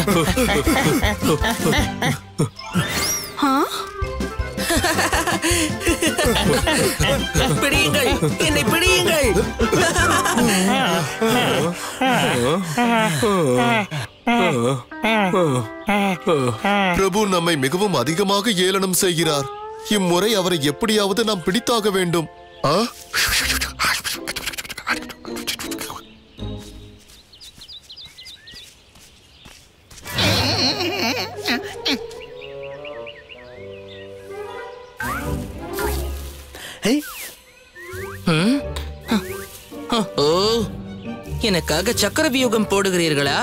ஆ? பிடியுங்கள் என்னை பிடியுங்கள் பிரபு நம்மை மிகவும் அதிகமாக ஏளனம் செய்கிறார் இம்முறை அவரை எப்படியாவது நாம் பிடித்தாக வேண்டும் ஆ? ஓ எனக்காக சக்கர வியூகம் போடுகிறீர்களா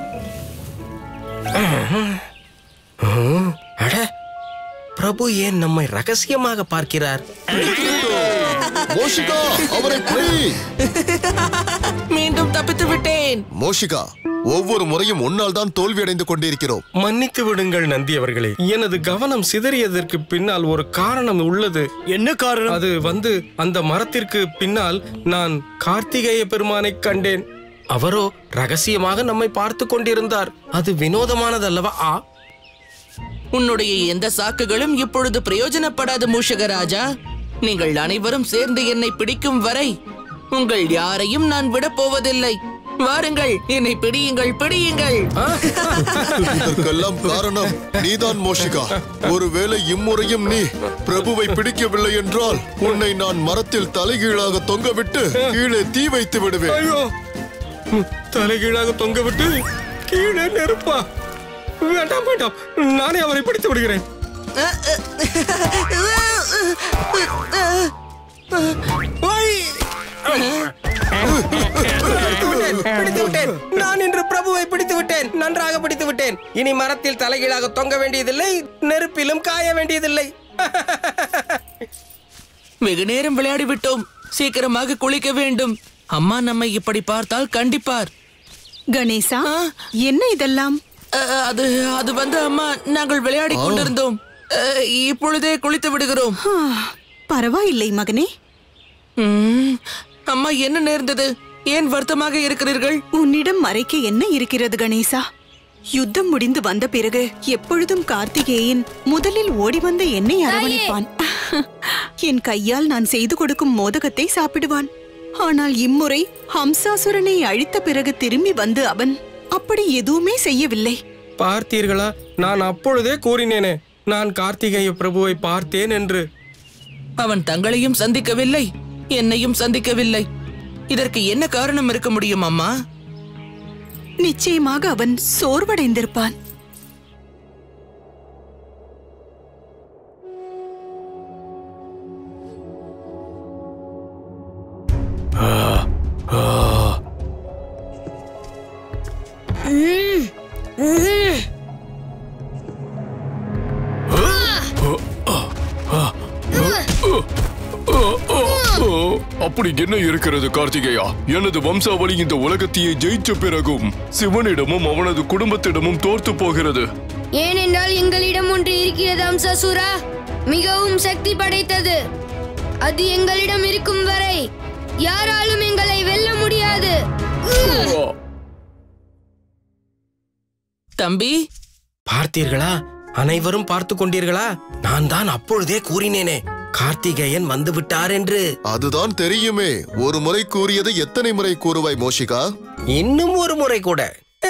அட பிரபு ஏன் நம்மை ரகசியமாக பார்க்கிறார் மோஷிகா அவரை பிடி மீண்டும் தப்பித்து விட்டேன் மோஷிகா ஒவ்வொரு முறையும் உன்னால் தான் தோல்வி அடைந்து கொண்டிருக்கிறோம் மன்னித்து விடுங்கள் நந்தி அவர்களே எனது கவனம் சிதறியதற்கு பின்னால் ஒரு காரணம் உள்ளது என்ன காரணம் அது வந்து அந்த மரத்திற்கு பின்னால் நான் கார்த்திகேய பெருமானை கண்டேன் அவரோ ரகசியமாக நம்மை பார்த்து கொண்டிருந்தார் அது வினோதமானதல்லவா ஆ உன்னுடைய எந்த சாக்குகளும் இப்பொழுது பிரயோஜனப்படாது மூஷகராஜா நீங்கள் அனைவரும் சேர்ந்து என்னை பிடிக்கும் வரை உங்கள் யாரையும் நான் விடப் போவதில்லை வாருங்கள் என்னை பிடியுங்கள் பிடியுங்கள் இதற்கெல்லாம் காரணம் நீதான் மோஷிகா ஒருவேளை இம்முறையும் நீ பிரபுவை பிடிக்கவில்லை என்றால் உன்னை நான் மரத்தில் தலைகீழாக தொங்கவிட்டு கீழே தீ வைத்து விடுவேன் ஐயோ ம், தலைகீழாக தொங்க விட்டு கீழே நெருப்பா வேண்டாம் வேண்டாம் நானே அவரை பிடித்து விடுகிறேன் பிடித்து விட்டேன் நான் இன்று பிரபுவை பிடித்து விட்டேன் நன்றாக பிடித்து விட்டேன் இனி மரத்தில் தலைகீழாக தொங்க வேண்டியதில்லை நெருப்பிலும் காய வேண்டியதில்லை வெகு நேரம் விளையாடி விட்டோம் சீக்கிரமாக குளிக்க வேண்டும் அம்மா நம்மை இப்படி பார்த்தால் கண்டிப்பார் கணேசா என்ன இதெல்லாம் அ, அது அது வந்து அம்மா நாங்கள் விளையாடி கொண்டிருந்தோம் அ, இப்பொழுதே குளித்து விடுகிறோம் ஆ, பரவாயில்லை மகனே ம், அம்மா என்ன நேர்ந்தது ஏன் வருத்தமாக இருக்கிறீர்கள் உன்னிடம் மறைக்க என்ன இருக்கிறது கணேசா யுத்தம் முடிந்து வந்த பிறகு எப்பொழுதும் கார்த்திகேயன் முதலில் ஓடி வந்த என்னை அரவணைப்பான் என் கையால் நான் செய்து கொடுக்கும் மோதகத்தை சாப்பிடுவான் ஆனால் இம்முறை ஹம்சாசுரனை அழித்த பிறகு திரும்பி வந்து அவன் அப்படி எதுவுமே செய்யவில்லை பார்த்தீர்களா நான் அப்பொழுதே கூறினேனே நான் கார்த்திகேய பிரபுவை பார்த்தேன் என்று அவன் தங்களையும் சந்திக்கவில்லை என்னையும் சந்திக்கவில்லை இதற்கு என்ன காரணம் இருக்க முடியும் அம்மா நிச்சயமாக அவன் சோர்வடைந்திருப்பான் அப்படி என்ன இருக்கிறது கார்த்திகேயா எனது வம்சாவளி இந்த உலகத்தையே ஜெயிச்ச பிறகும் சிவனிடமும் அவனது குடும்பத்திடமும் தோர்த்து போகிறது ஏனென்றால் எங்களிடம் ஒன்று இருக்கிறது அம்சசுரா மிகவும் சக்தி படைத்தது அது எங்களிடம் இருக்கும் வரை யாராலும் எங்களை வெல்ல முடியாது தம்பி பார்த்தீர்களா அனைவரும் பார்த்து கொண்டீர்களா நான் தான் அப்பொழுதே கூறினேனே கார்த்திகேயன் வந்து விட்டார் என்று அதுதான் தெரியுமே ஒரு முறை கூறியதை எத்தனை முறை கூறுவாய் மோஷிகா இன்னும் ஒரு முறை கூட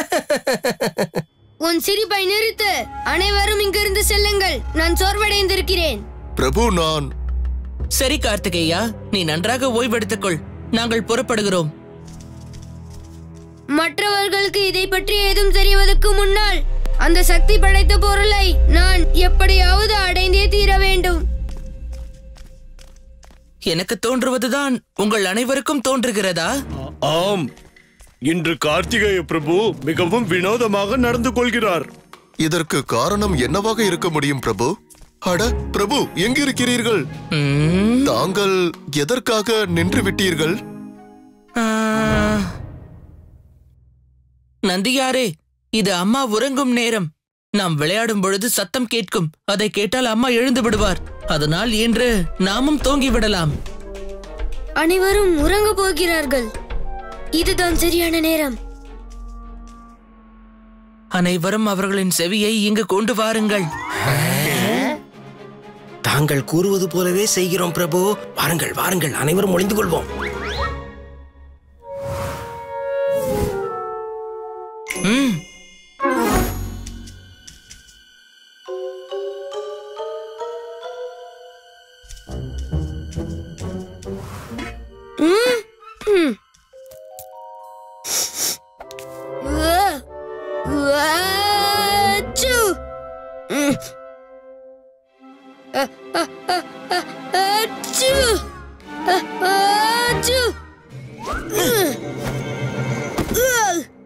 உன் சிரிப்பை நிறுத்து அனைவரும் இங்கிருந்து செல்லுங்கள் நான் சோர்வடைந்திருக்கிறேன் பிரபு நான் சரி கார்த்திகேயா நீ நன்றாக ஓய்வெடுத்துக்கொள் நாங்கள் புறப்படுகிறோம் மற்றவர்களுக்கு இதை பற்றி ஏதும் தெரிவதற்கு முன்னால் அந்த சக்தி படைத்த பொருளை நான் எப்படியாவது அடைந்தே தீர வேண்டும் எனக்கு தோன்றுவதுதான் உங்கள் அனைவருக்கும் தோன்றுகிறதா ஆம் இன்று கார்த்திகேய பிரபு மிகவும் வினோதமாக நடந்து கொள்கிறார் இதற்கு காரணம் என்னவாக இருக்க முடியும் பிரபு அட பிரபு எங்கிருக்கிறீர்கள் ம், தாங்கள் எதற்காக நின்று விட்டீர்கள் ஆ. நந்தியாரே இது அம்மா உறங்கும் நேரம் நாம் விளையாடும் பொழுது சத்தம் கேட்கும் அதை கேட்டால் அம்மா எழுந்து விடுவார் அதனால் இன்று நாமும் தூங்கி விடலாம் அனைவரும் உறங்க போகிறார்கள் இதுதான் சரியான நேரம் அனைவரும் அவர்களின் செவியை இங்கு கொண்டு வாருங்கள் தாங்கள் கூறுவது போலவே செய்கிறோம் பிரபு வாருங்கள் வாருங்கள் அனைவரும் ஒளிந்து கொள்வோம் ம் உவா- உவாச்சு. ம். அ- அ- அ- அ- அச்சு. அ- ஆச்சு. ம். உவா.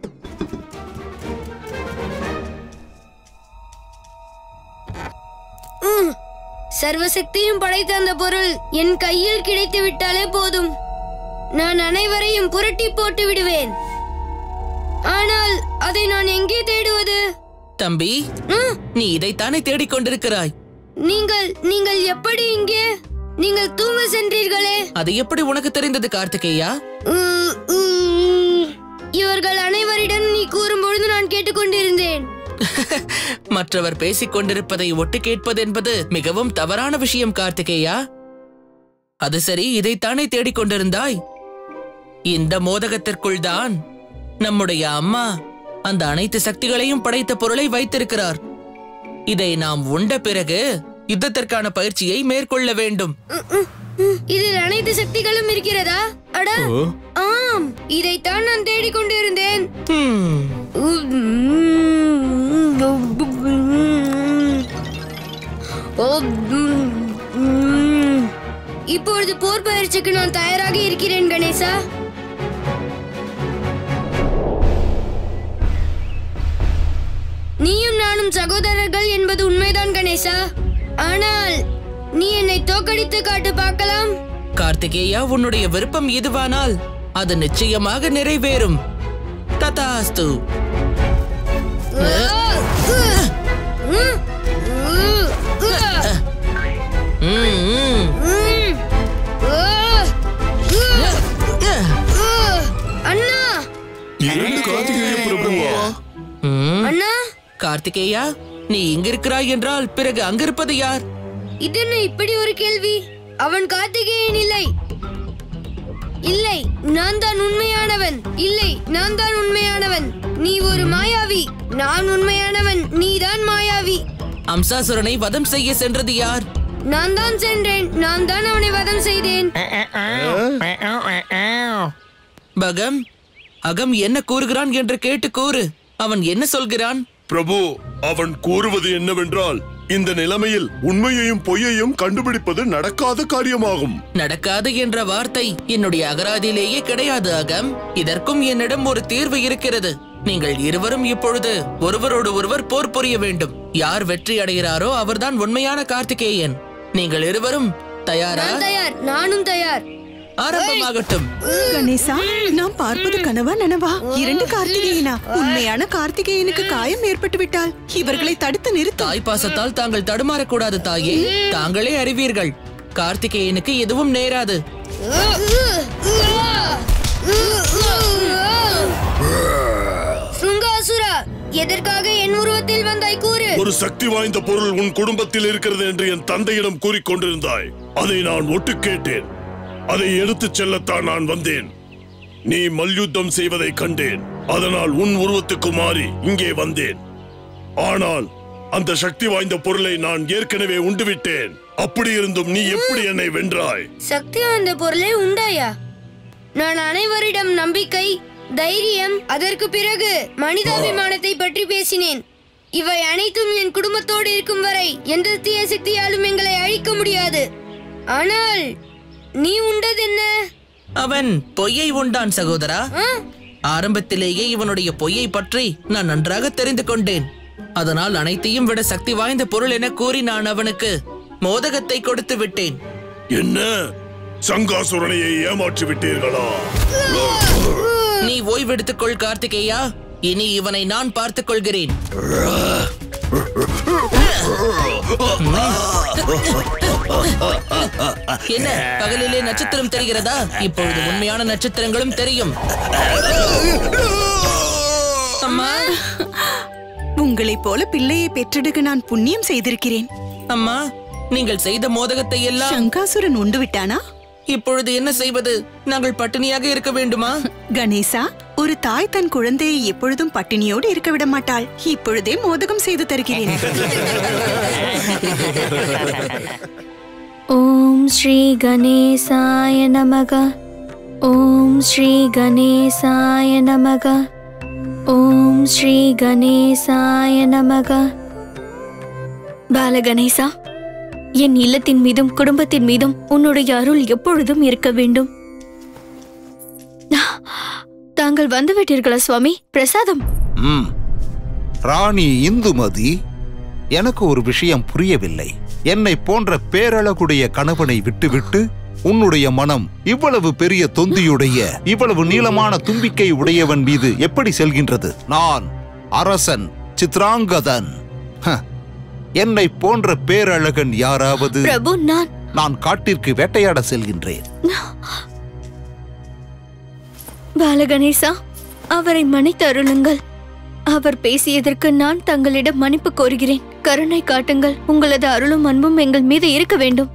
ம். சர்வசக்தியும் படைத்த அந்த பொருள் என் கையில் கிடைத்து விட்டாலே போதும் நான் அனைவரையும் புரட்டி போட்டு விடுவேன் ஆனால் அதை நான் எங்கே தேடுவது தம்பி ம், நீ இதைத்தானே தேடிக் கொண்டிருக்கிறாய் நீங்கள் நீங்கள் எப்படி இங்கே நீங்கள் தூங்க சென்றீர்களே அது எப்படி உனக்கு தெரிந்தது கார்த்திகேயா உ, உ, இவர்கள் அனைவரிடம் நீ கூறும்பொழுது நான் கேட்டுக்கொண்டிருந்தேன் மற்றவர் பேசிக் கொண்டிருப்பதை ஒட்டு கேட்பது என்பது மிகவும் தவறான விஷயம் கார்த்திகேயா அது சரி இதைத்தானே தேடிக் கொண்டிருந்தாய் இந்த மோதகத்திற்குள் தான் நம்முடைய அம்மா அந்த அனைத்து சக்திகளையும் படைத்த பொருளை வைத்திருக்கிறார் இதை நாம் உண்ட பிறகு யுத்தத்திற்கான பயிற்சியை மேற்கொள்ள வேண்டும் இதில் அனைத்து சக்திகளும் இருக்கிறதா அட ஆம் இதைத்தான் நான் தேடிக்கொண்டிருந்தேன் ஹம், இப்பொழுது போர் பயிற்சிக்கு நான் தயாராக இருக்கிறேன் கணேசா நீயும் நானும் சகோதரர்கள் என்பது உண்மைதான் கணேசா ஆனால் நீ என்னை தோக்கடித்து காட்டு பார்க்கலாம் கார்த்திகேயா உன்னுடைய விருப்பம் இதுவானால் அது நிச்சயமாக நிறைவேறும் ததாஸ்து ம், ம். அண்ணா இரண்டு கார்த்திகேய பிரபுவா ம். அண்ணா கார்த்திகேயா நீ இங்கிருக்கிறாய் என்றால் பிறகு அங்கிருப்பது யார் இது என்ன இப்படி ஒரு கேள்வி அவன் கார்த்திகேயன் இல்லை இல்லை நான் தான் உண்மையானவன் இல்லை நான் தான் உண்மையானவன் நீ ஒரு மாயாவி நான் உண்மையானவன் நீதான் மாயாவி அம்சாசுரனை வதம் செய்ய சென்றது யார் நான் தான் சென்றேன் நான் தான் அவனை வதம் செய்தேன் பகம் அகம் என்ன கூறுகிறான் என்று கேட்டு கூறு அவன் என்ன சொல்கிறான் பிரபு அவன் கூறுவது என்னவென்றால் இந்த நிலைமையில் உண்மையையும் பொய்யையும் கண்டுபிடிப்பது நடக்காத காரியமாகும் நடக்காது என்ற வார்த்தை என்னுடைய அகராதியிலேயே கிடையாது அகம் இதற்கும் என்னிடம் ஒரு தீர்வு இருக்கிறது நீங்கள் இருவரும் இப்பொழுது ஒருவரோடு ஒருவர் போர் புரிய வேண்டும் யார் வெற்றி அடைகிறாரோ அவர்தான் உண்மையான கார்த்திகேயன் நீங்கள் இருவரும் தயாரா நான் தயார் நானும் தயார் ஆரம்பமாகட்டும் கணேசா நாம் பார்ப்பது கனவா நனவா இரண்டு கார்த்திகேயனா உண்மையான கார்த்திகேயனுக்கு காயம் ஏற்பட்டு விட்டால் இவர்களை தடுத்து நிறுத்த தாய் பாசத்தால் தாங்கள் தடுமாறக்கூடாது தாயே தாங்களே அறிவீர்கள் கார்த்திகேயனுக்கு எதுவும் நேராது சுங்காசுரா எதற்காக என் உருவத்தில் வந்தாய் கூறு ஒரு சக்தி வாய்ந்த பொருள் உன் குடும்பத்தில் இருக்கிறது என்று என் தந்தையிடம் கூறிக்கொண்டிருந்தாய் அதை நான் ஒட்டு கேட்டேன் அதை எடுத்துச் செல்லத்தான் நான் வந்தேன் நீ மல்யுத்தம் செய்வதை கண்டேன் அதனால் உன் உருவத்துக்கு மாறி இங்கே வந்தேன் ஆனால் அந்த சக்தி வாய்ந்த பொருளை நான் ஏற்கனவே உண்டுவிட்டேன் அப்படி இருந்தும் நீ எப்படி என்னை வென்றாய் சக்தி வாய்ந்த பொருளே உண்டாயா நான் அனைவரிடம் நம்பிக்கை தைரியம் அதற்கு பிறகு மனிதாபிமானத்தை பற்றி பேசினேன் இவை அனைத்தும் என் குடும்பத்தோடு இருக்கும் வரை எந்த தீய சக்தியாலும் எங்களை அழிக்க முடியாது ஆனால் நீ உண்டது என்ன அவன் பொய்யை உண்டான் சகோதரா ஆ? ஆரம்பத்திலேயே இவனுடைய பொய்யை பற்றி நான் நன்றாக தெரிந்து கொண்டேன் அதனால் அனைத்தையும் விட சக்தி வாய்ந்த பொருள் என கூறி நான் அவனுக்கு மோதகத்தை கொடுத்து விட்டேன் என்ன சங்காசுரனையை ஏமாற்றி விட்டீர்களா நீ ஓய்வெடுத்துக்கொள் கார்த்திகேயா இனி இவனை நான் பார்த்துக் கொள்கிறேன் என்ன பகலிலே நட்சத்திரம் தெரிகிறதா இப்பொழுது உண்மையான நட்சத்திரங்களும் தெரியும் அம்மா உங்களைப் போல பிள்ளையை பெற்றெடுக்க நான் புண்ணியம் செய்திருக்கிறேன் அம்மா நீங்கள் செய்த மோதகத்தை எல்லாம் சங்காசுரன் உண்டு விட்டானா இப்பொழுது என்ன செய்வது நாங்கள் பட்டினியாக இருக்க வேண்டுமா கணேசா ஒரு தாய் தன் குழந்தையை எப்பொழுதும் பட்டினியோடு இருக்க விட மாட்டாள் இப்பொழுதே மோதகம் செய்து தருகிறேன் ॐ श्रीगणेशाय नमः ॐ श्रीगणेशाय नमः ॐ श्रीगणेशाय नमः பாலகணேசா என் இல்லத்தின் மீதும் குடும்பத்தின் மீதும் உன்னுடைய அருள் எப்பொழுதும் இருக்க வேண்டும் தாங்கள் வந்துவிட்டீர்களா சுவாமி பிரசாதம் ம் ராணி இந்துமதி எனக்கு ஒரு விஷயம் புரியவில்லை என்னை போன்ற பேரழகுடைய கணவனை விட்டுவிட்டு உன்னுடைய மனம் இவ்வளவு பெரிய தொந்தியுடைய இவ்வளவு நீளமான தும்பிக்கை உடையவன் மீது எப்படி செல்கின்றது நான் அரசன் சித்ராங்கதன் ஹ, என்னை போன்ற பேரழகன் யாராவது பிரபு நான் நான் காட்டிற்கு வேட்டையாட செல்கின்றேன் பாலகணேசா அவரை மன்னித்து அருளுங்கள் அவர் பேசியதற்கு நான் தங்களிடம் மன்னிப்பு கோருகிறேன் கருணை காட்டுங்கள் உங்களது அருளும் அன்பும் எங்கள் மீது இருக்க வேண்டும்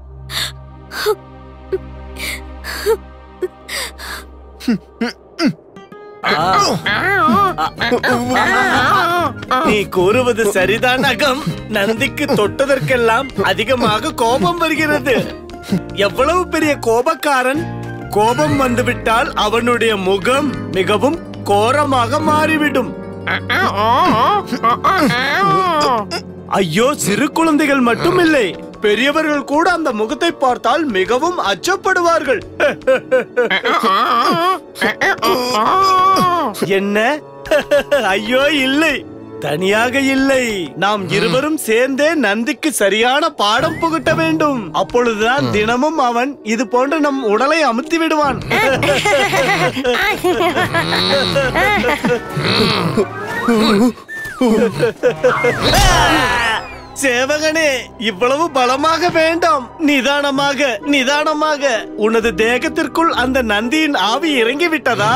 நீ கூறுவது சரிதான் அகம் நந்திக்கு தொட்டதற்கெல்லாம் அதிகமாக கோபம் வருகிறது எவ்வளவு பெரிய கோபக்காரன் கோபம் வந்துவிட்டால் அவனுடைய முகம் மிகவும் கோரமாக மாறிவிடும் ஐயோ சிறு குழந்தைகள் மட்டுமில்லை பெரியவர்கள் கூட அந்த முகத்தை பார்த்தால் மிகவும் அச்சப்படுவார்கள் என்ன ஐயோ இல்லை தனியாக இல்லை நாம் இருவரும் சேர்ந்தே நந்திக்கு சரியான பாடம் புகட்ட வேண்டும் அப்பொழுதுதான் தினமும் அவன் இது போன்று நம் உடலை அமுத்தி விடுவான் சேவகனே இவ்வளவு பலமாக வேண்டாம் நிதானமாக நிதானமாக உனது தேகத்திற்குள் அந்த நந்தியின் ஆவி இறங்கி விட்டதா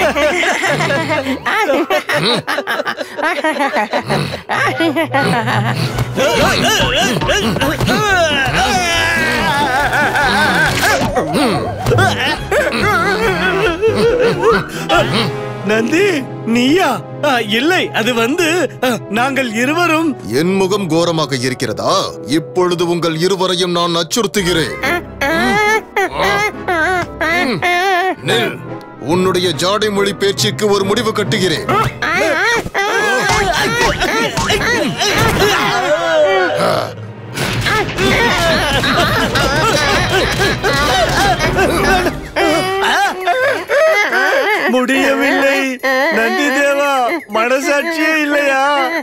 நந்தி நீயா ஆ, இல்லை அது வந்து ஆ, நாங்கள் இருவரும் என் முகம் கோரமாக இருக்கிறதா இப்பொழுது உங்கள் இருவரையும் நான் அச்சுறுத்துகிறேன் நில். உன்னுடைய ஜாடை மொழி பேச்சுக்கு ஒரு முடிவு கட்டுகிறேன் முடியவில்லை நந்தி தேவா மனசாட்சியே இல்லையா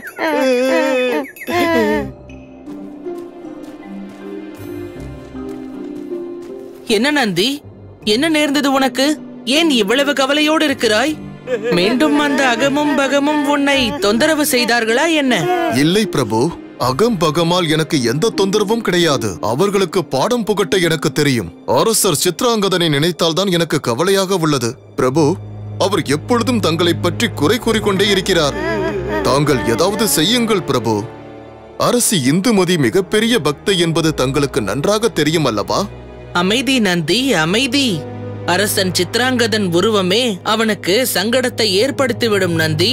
என்ன நந்தி என்ன நேர்ந்தது உனக்கு ஏன் இவ்வளவு கவலையோடு இருக்கிறாய் மீண்டும் அந்த அகமும் பகமும் உன்னை தொந்தரவு செய்தார்களா என்ன இல்லை பிரபு அகம் பகமால் எனக்கு எந்த தொந்தரவும் கிடையாது அவர்களுக்கு பாடம் புகட்ட எனக்கு தெரியும் அரசர் சித்ராங்கதனை நினைத்தால்தான் எனக்கு கவலையாக உள்ளது பிரபு அவர் எப்பொழுதும் தங்களை பற்றி குறை கூறிக்கொண்டே இருக்கிறார் தாங்கள் ஏதாவது செய்யுங்கள் பிரபு அரசி இந்துமதி மிகப்பெரிய பக்தை என்பது தங்களுக்கு நன்றாக தெரியும் அல்லவா அமைதி நந்தி அமைதி அரசன் சித்ராங்கதன் உருவமே அவனுக்கு சங்கடத்தை ஏற்படுத்திவிடும் நந்தி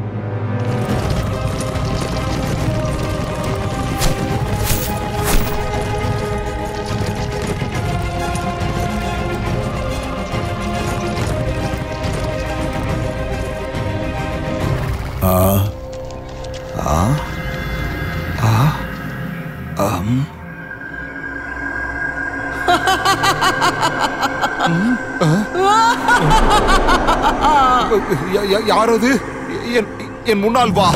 யா- யா- யாரது என் என் முன்னால் வா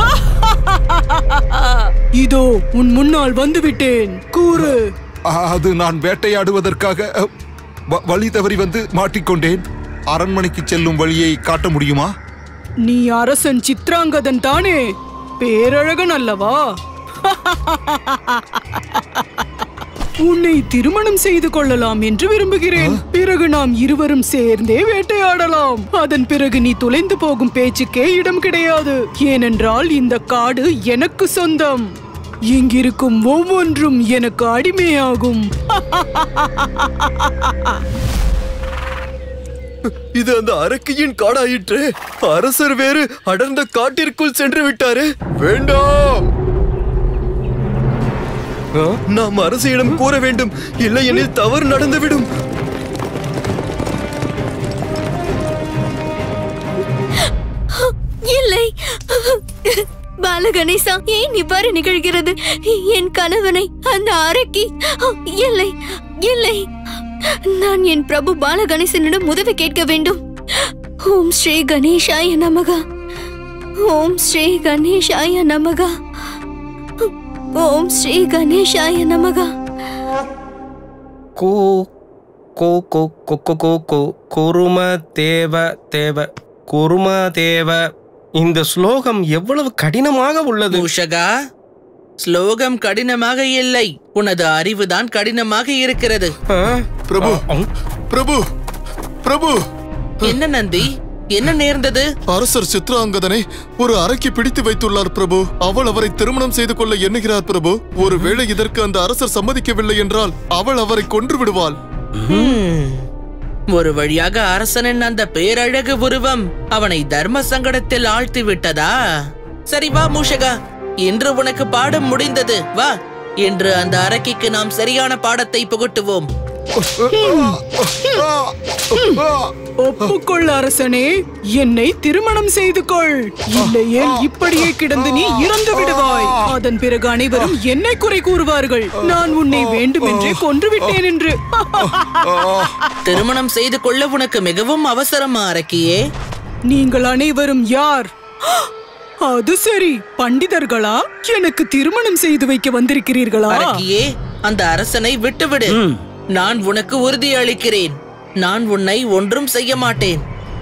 இதோ உன் முன்னால் வந்துவிட்டேன் கூறு அது நான் வேட்டையாடுவதற்காக அ, வ- வழி தவறி வந்து மாட்டிக்கொண்டேன் அரண்மனைக்கு செல்லும் வழியை காட்ட முடியுமா நீ அரசன் சித்ராங்கதன் தானே பேரழகன் அல்லவா உன்னை திருமணம் செய்து கொள்ளலாம் என்று விரும்புகிறேன் பிறகு நாம் இருவரும் சேர்ந்தே வேட்டையாடலாம் அதன் பிறகு நீ தொலைந்து போகும் பேச்சுக்கே இடம் கிடையாது ஏனென்றால் இந்த காடு எனக்கு சொந்தம் இங்கிருக்கும் ஒவ்வொன்றும் எனக்கு அடிமையாகும் இது அந்த அரக்கியின் காடாயிற்று அரசர் வேறு அடர்ந்த காட்டிற்குள் சென்று விட்டாரு வேண்டாம் ஆ, நாம் அரசியிடம் கூற வேண்டும் இல்லையெனில் தவறு நடந்துவிடும் இல்லை பாலகணேசா ஏன் இவ்வாறு நிகழ்கிறது என் கணவனை அந்த அரக்கி இல்லை இல்லை நான் என் பிரபு பாலகணேசனிடம் உதவி கேட்க வேண்டும் ஓம் ஸ்ரீ கணேஷாய நமகா ஓம் ஸ்ரீ கணேஷாய நமகா ஓம் ஸ்ரீ கணேஷாய நமகா கோ கோ கோ கோ கோ கோ கோ குரும தேவ தேவ குரும தேவ இந்த ஸ்லோகம் எவ்வளவு கடினமாக உள்ளது மூஷகா ஸ்லோகம் கடினமாக இல்லை உனது அறிவுதான் கடினமாக இருக்கிறது பிரபு பிரபு பிரபு என்ன நந்தி என்ன நேர்ந்தது அரசர் சித்ராங்கதனை ஒரு அறைக்கு பிடித்து வைத்துள்ளார் பிரபு அவள் அவரை திருமணம் செய்து கொள்ள எண்ணுகிறார் பிரபு ஒருவேளை இதற்கு அந்த அரசர் சம்மதிக்கவில்லை என்றால் அவள் அவரை கொன்று விடுவாள் ஹம். ஒரு வழியாக அரசனின் அந்த பேரழகு உருவம் அவனை தர்ம சங்கடத்தில் ஆழ்த்தி விட்டதா சரி வா மூஷகா இன்று உனக்கு பாடம் முடிந்தது வா இன்று அந்த அரக்கிக்கு நாம் சரியான பாடத்தை புகட்டுவோம் ஒப்புக்கொள் அரசனே என்னை திருமணம் செய்து கொள் இல்லையே இப்படியே கிடந்து நீ இறந்து விடுவாய் அதன் பிறகு அனைவரும் என்னை குறை கூறுவார்கள் நான் உன்னை வேண்டுமென்றே கொன்று விட்டேன் என்று திருமணம் செய்து கொள்ள உனக்கு மிகவும் அவசரமா அரக்கியே நீங்கள் அனைவரும் யார் அது சரி பண்டிதர்களா எனக்கு திருமணம் செய்து வைக்க வந்திருக்கிறீர்களா அரக்கியே அந்த அரசனை விட்டுவிடு நான் உனக்கு உறுதி அளிக்கிறேன் நான் உன்னை ஒன்றும் செய்ய மாட்டேன்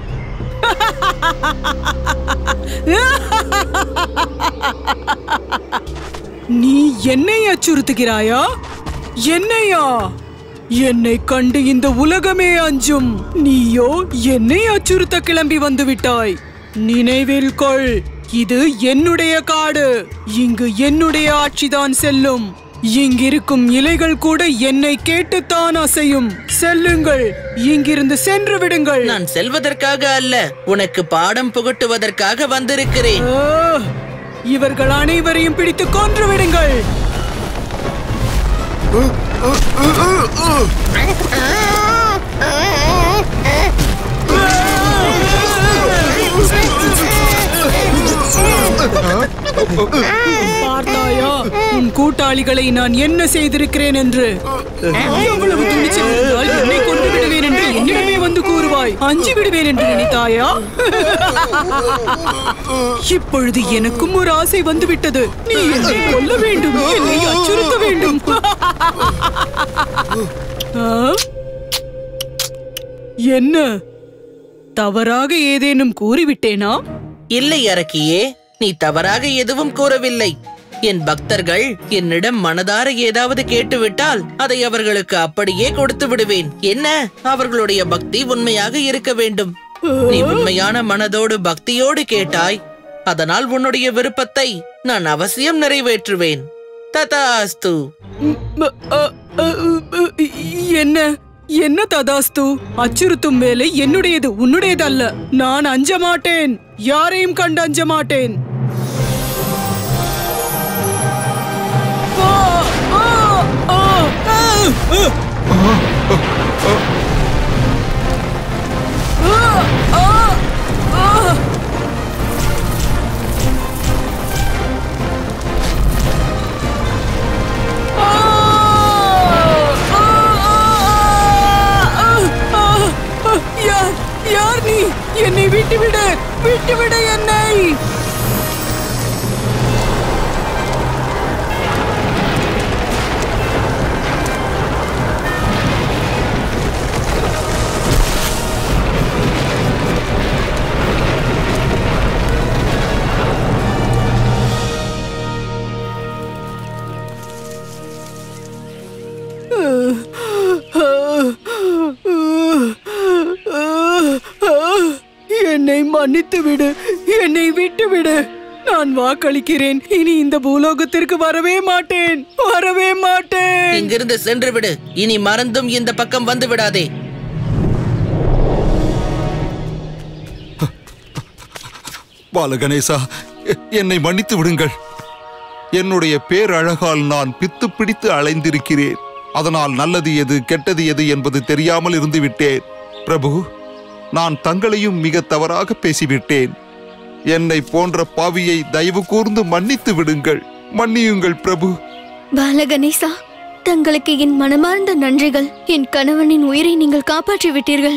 நீ என்னை அச்சுறுத்துகிறாயா என்னையா என்னை கண்டு இந்த உலகமே அஞ்சும் நீயோ என்னை அச்சுறுத்த கிளம்பி வந்து விட்டாய் நினைவில் கொள் இது என்னுடைய காடு இங்கு என்னுடைய ஆட்சிதான் செல்லும் இங்கிருக்கும் இலைகள் கூட என்னை கேட்டுத்தான் அசையும் செல்லுங்கள் இங்கிருந்து சென்று விடுங்கள் நான் செல்வதற்காக அல்ல உனக்கு பாடம் புகட்டுவதற்காக வந்திருக்கிறேன் ஆ, இவர்கள் அனைவரையும் பிடித்து கொன்று விடுங்கள் பார்த்தாயா உன் கூட்டாளிகளை நான் என்ன செய்திருக்கிறேன் என்று எவ்வளவு துணிச்சல் இருந்தால் என்னை கொண்டு விடுவேன் என்று என்னிடமே வந்து கூறுவாய் அஞ்சு விடுவேன் என்று நினைத்தாயா இப்பொழுது எனக்கும் ஒரு ஆசை வந்துவிட்டது நீ என்னை கொல்ல வேண்டும் என்னை அச்சுறுத்த வேண்டும் ஆ? என்ன தவறாக ஏதேனும் கூறிவிட்டேனா இல்லை அரக்கியே நீ தவறாக எதுவும் கூறவில்லை என் பக்தர்கள் என்னிடம் மனதார ஏதாவது கேட்டுவிட்டால் அதை அவர்களுக்கு அப்படியே கொடுத்து விடுவேன் என்ன அவர்களுடைய பக்தி உண்மையாக இருக்க வேண்டும் நீ உண்மையான மனதோடு பக்தியோடு கேட்டாய் அதனால் உன்னுடைய விருப்பத்தை நான் அவசியம் நிறைவேற்றுவேன் ததாஸ்து ம- அ- அ- அ- என்ன என்ன ததாஸ்து அச்சுறுத்தும் வேலை என்னுடையது உன்னுடையது அல்ல நான் அஞ்ச மாட்டேன் யாரையும் கண்டு அஞ்ச மாட்டேன் ஆ! ஆ! ஆ! ஆ! ஆ! ஆ! ஆ! யார் யார் நீ என்னை விட்டுவிடு விட்டுவிடு என்னை மன்னித்து விடு என்னை விட்டு விடு நான் வாக்களிக்கிறேன் இனி இந்த பூலோகத்திற்கு வரவே மாட்டேன் வரவே மாட்டேன் இங்கிருந்து சென்று விடு இனி மறந்தும் இந்த பக்கம் வந்து விடாதே பாலகணேசா எ- என்னை மன்னித்து விடுங்கள் என்னுடைய பேரழகால் நான் பித்து பிடித்து அலைந்திருக்கிறேன் அதனால் நல்லது எது கெட்டது எது என்பது தெரியாமல் இருந்து விட்டேன் பிரபு நான் தங்களையும் மிக தவறாக பேசிவிட்டேன் என்னை போன்ற பாவியை தயவு கூர்ந்து மன்னித்து விடுங்கள் மன்னியுங்கள் பிரபு பாலகணேசா தங்களுக்கு என் மனமார்ந்த நன்றிகள் என் கணவனின் உயிரை நீங்கள் காப்பாற்றி விட்டீர்கள்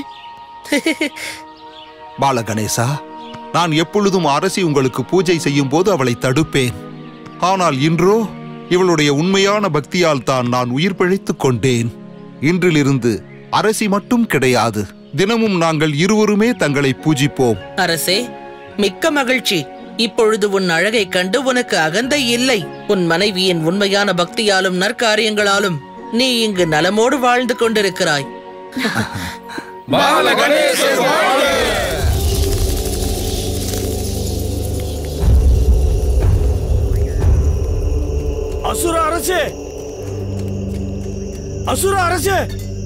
பாலகணேசா நான் எப்பொழுதும் அரசி உங்களுக்கு பூஜை செய்யும் போது அவளை தடுப்பேன் ஆனால் இன்றோ இவளுடைய உண்மையான பக்தியால் தான் நான் உயிர் பிழைத்துக் கொண்டேன் இன்றிலிருந்து அரசி மட்டும் கிடையாது தினமும் நாங்கள் இருவருமே தங்களை பூஜிப்போம் அரசே மிக்க மகிழ்ச்சி இப்பொழுது உன் அழகைக் கண்டு உனக்கு அகந்தை இல்லை உன் மனைவியின் உண்மையான பக்தியாலும் நற்காரியங்களாலும் நீ இங்கு நலமோடு வாழ்ந்து கொண்டிருக்கிறாய் அசுர அரசே அசுர அரசே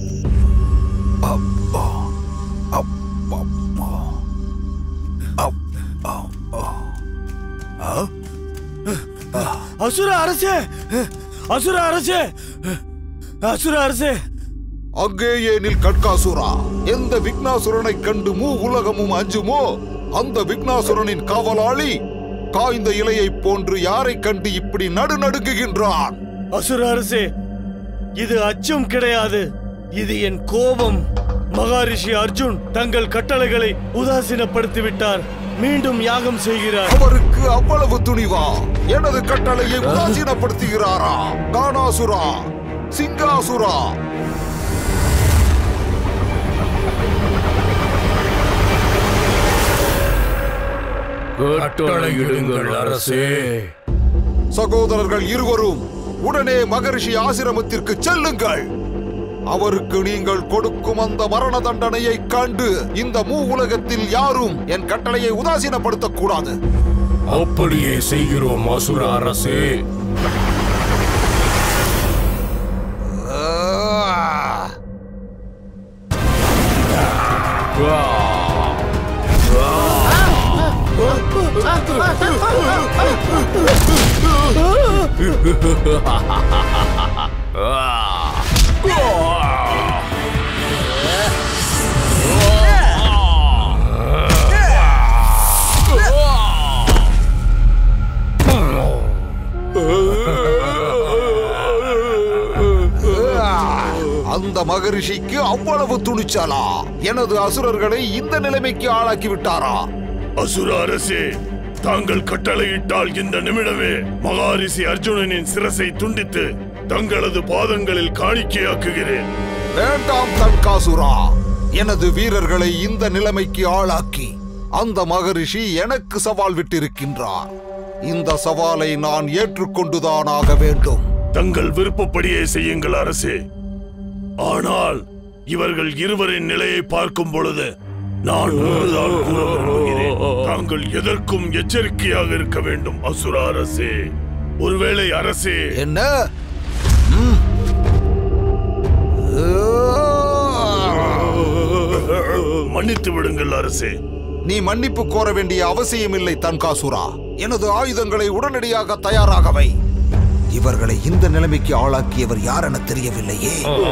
அசுர அரசே அசுர அரசே அசுர அரசே அங்கே ஏனில் கட்காசுரா எந்த விக்னாசுரனை கண்டு மூ உலகமும் அஞ்சுமோ அந்த விக்னாசுரனின் காவலாளி காய்ந்த இலையைப் போன்று யாரை கண்டு இப்படி நடுநடுங்குகின்றான் அசுர அரசே இது அச்சம் கிடையாது இது என் கோபம் மகாரிஷி அர்ஜுன் தங்கள் கட்டளைகளை உதாசீனப்படுத்தி விட்டார் மீண்டும் யாகம் செய்கிறார் அவருக்கு அவ்வளவு துணிவா எனது கட்டளையை உதாசீனப்படுத்துகிறாரா கானாசுரா சிங்காசுரா கட்டளையிடுங்கள் அரசே சகோதரர்கள் இருவரும் உடனே மகரிஷி ஆசிரமத்திற்கு செல்லுங்கள் அவருக்கு நீங்கள் கொடுக்கும் அந்த மரண தண்டனையை கண்டு இந்த மூ உலகத்தில் யாரும் என் கட்டளையை உதாசீனப்படுத்தக் கூடாது அப்படியே செய்கிறோம் அசுர அரசே அந்த மகரிஷிக்கு அவ்வளவு துணிச்சலா எனது அசுரர்களை இந்த நிலைமைக்கு ஆளாக்கி விட்டாரா அசுர அரசே தாங்கள் கட்டளையிட்டால் இந்த நிமிடமே மகாரிஷி அர்ஜுனனின் சிரசை துண்டித்து தங்களது பாதங்களில் காணிக்கையாக்குகிறேன் வேண்டாம் தன்காசுரா எனது வீரர்களை இந்த நிலைமைக்கு ஆளாக்கி அந்த மகரிஷி எனக்கு சவால் விட்டிருக்கின்றார் இந்த சவாலை நான் ஏற்றுக்கொண்டுதான் ஆக வேண்டும் தங்கள் விருப்பப்படியே செய்யுங்கள் அரசே ஆனால் இவர்கள் இருவரின் நிலையை பார்க்கும் பொழுது நான் ஒன்றுதான் கூற விரும்புகிறேன் தாங்கள் எதற்கும் எச்சரிக்கையாக இருக்க வேண்டும் அசுர அரசே ஒருவேளை அரசே என்ன மன்னித்து விடுங்கள் அரசே நீ மன்னிப்பு கோர வேண்டிய அவசியமில்லை தன்காசுரா எனது ஆயுதங்களை உடனடியாக தயாராகவை இவர்களை இந்த நிலைமைக்கு ஆளாக்கியவர் யார் என தெரியவில்லையே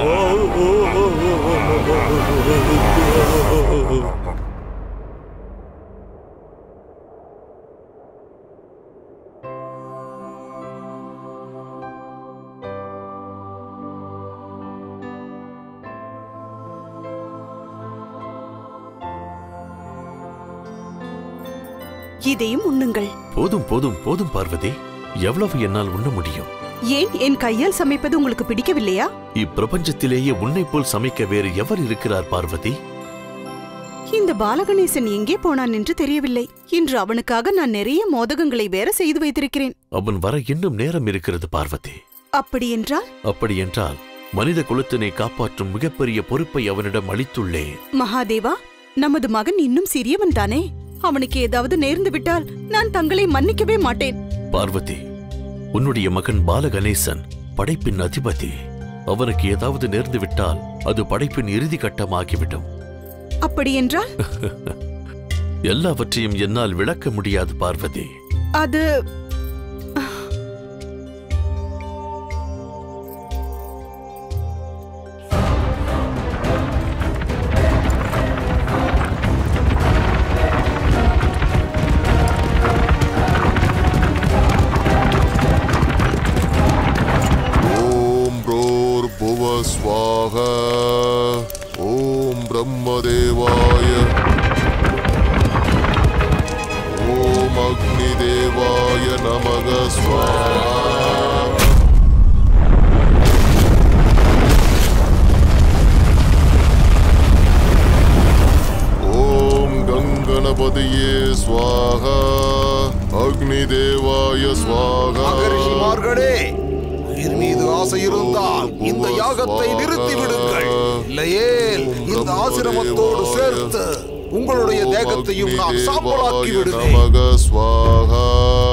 இதையும் உண்ணுங்கள் போதும் போதும் போதும் பார்வதி எவ்வளவு என்னால் உண்ண முடியும் ஏன் என் கையால் சமைப்பது உங்களுக்கு பிடிக்கவில்லையா இப்பிரபஞ்சத்திலேயே உன்னைப் போல் சமைக்க வேறு எவர் இருக்கிறார் பார்வதி இந்த பாலகணேசன் எங்கே போனான் என்று தெரியவில்லை இன்று அவனுக்காக நான் நிறைய மோதகங்களை வேற செய்து வைத்திருக்கிறேன் அவன் வர இன்னும் நேரம் இருக்கிறது பார்வதி அப்படி என்றால் அப்படியென்றால் மனித குலத்தினை காப்பாற்றும் மிகப்பெரிய பொறுப்பை அவனிடம் அளித்துள்ளேன் மகாதேவா நமது மகன் இன்னும் சிறியவன் தானே அவனுக்கு ஏதாவது நேர்ந்து விட்டால் நான் தங்களை மன்னிக்கவே மாட்டேன் பார்வதி உன்னுடைய மகன் பாலகணேசன் படைப்பின் அதிபதி அவனுக்கு ஏதாவது நேர்ந்து விட்டால் அது படைப்பின் இறுதி கட்டமாகிவிடும் அப்படி என்றால் எல்லாவற்றையும் என்னால் விளக்க முடியாது பார்வதி அது ஓம் ப்ரோர் புவ ஸ்வாக ஓம் பிரம்மதேவாய ஓம் அக்னி தேவாய நமக ஸ்வாஹா ஓம் கங்கணபதியே ஸ்வாஹா அக்னி தேவாய ஸ்வாஹா மகரிஷிமார்களே உயிர் மீது ஆசை இருந்தால் இந்த யாகத்தை நிறுத்தி விடுங்கள் இல்லையேல் இந்த ஆசிரமத்தோடு சேர்த்து உங்களுடைய தேகத்தையும் நான் சாம்பலாக்கி விடுவேன் நமக ஸ்வாஹா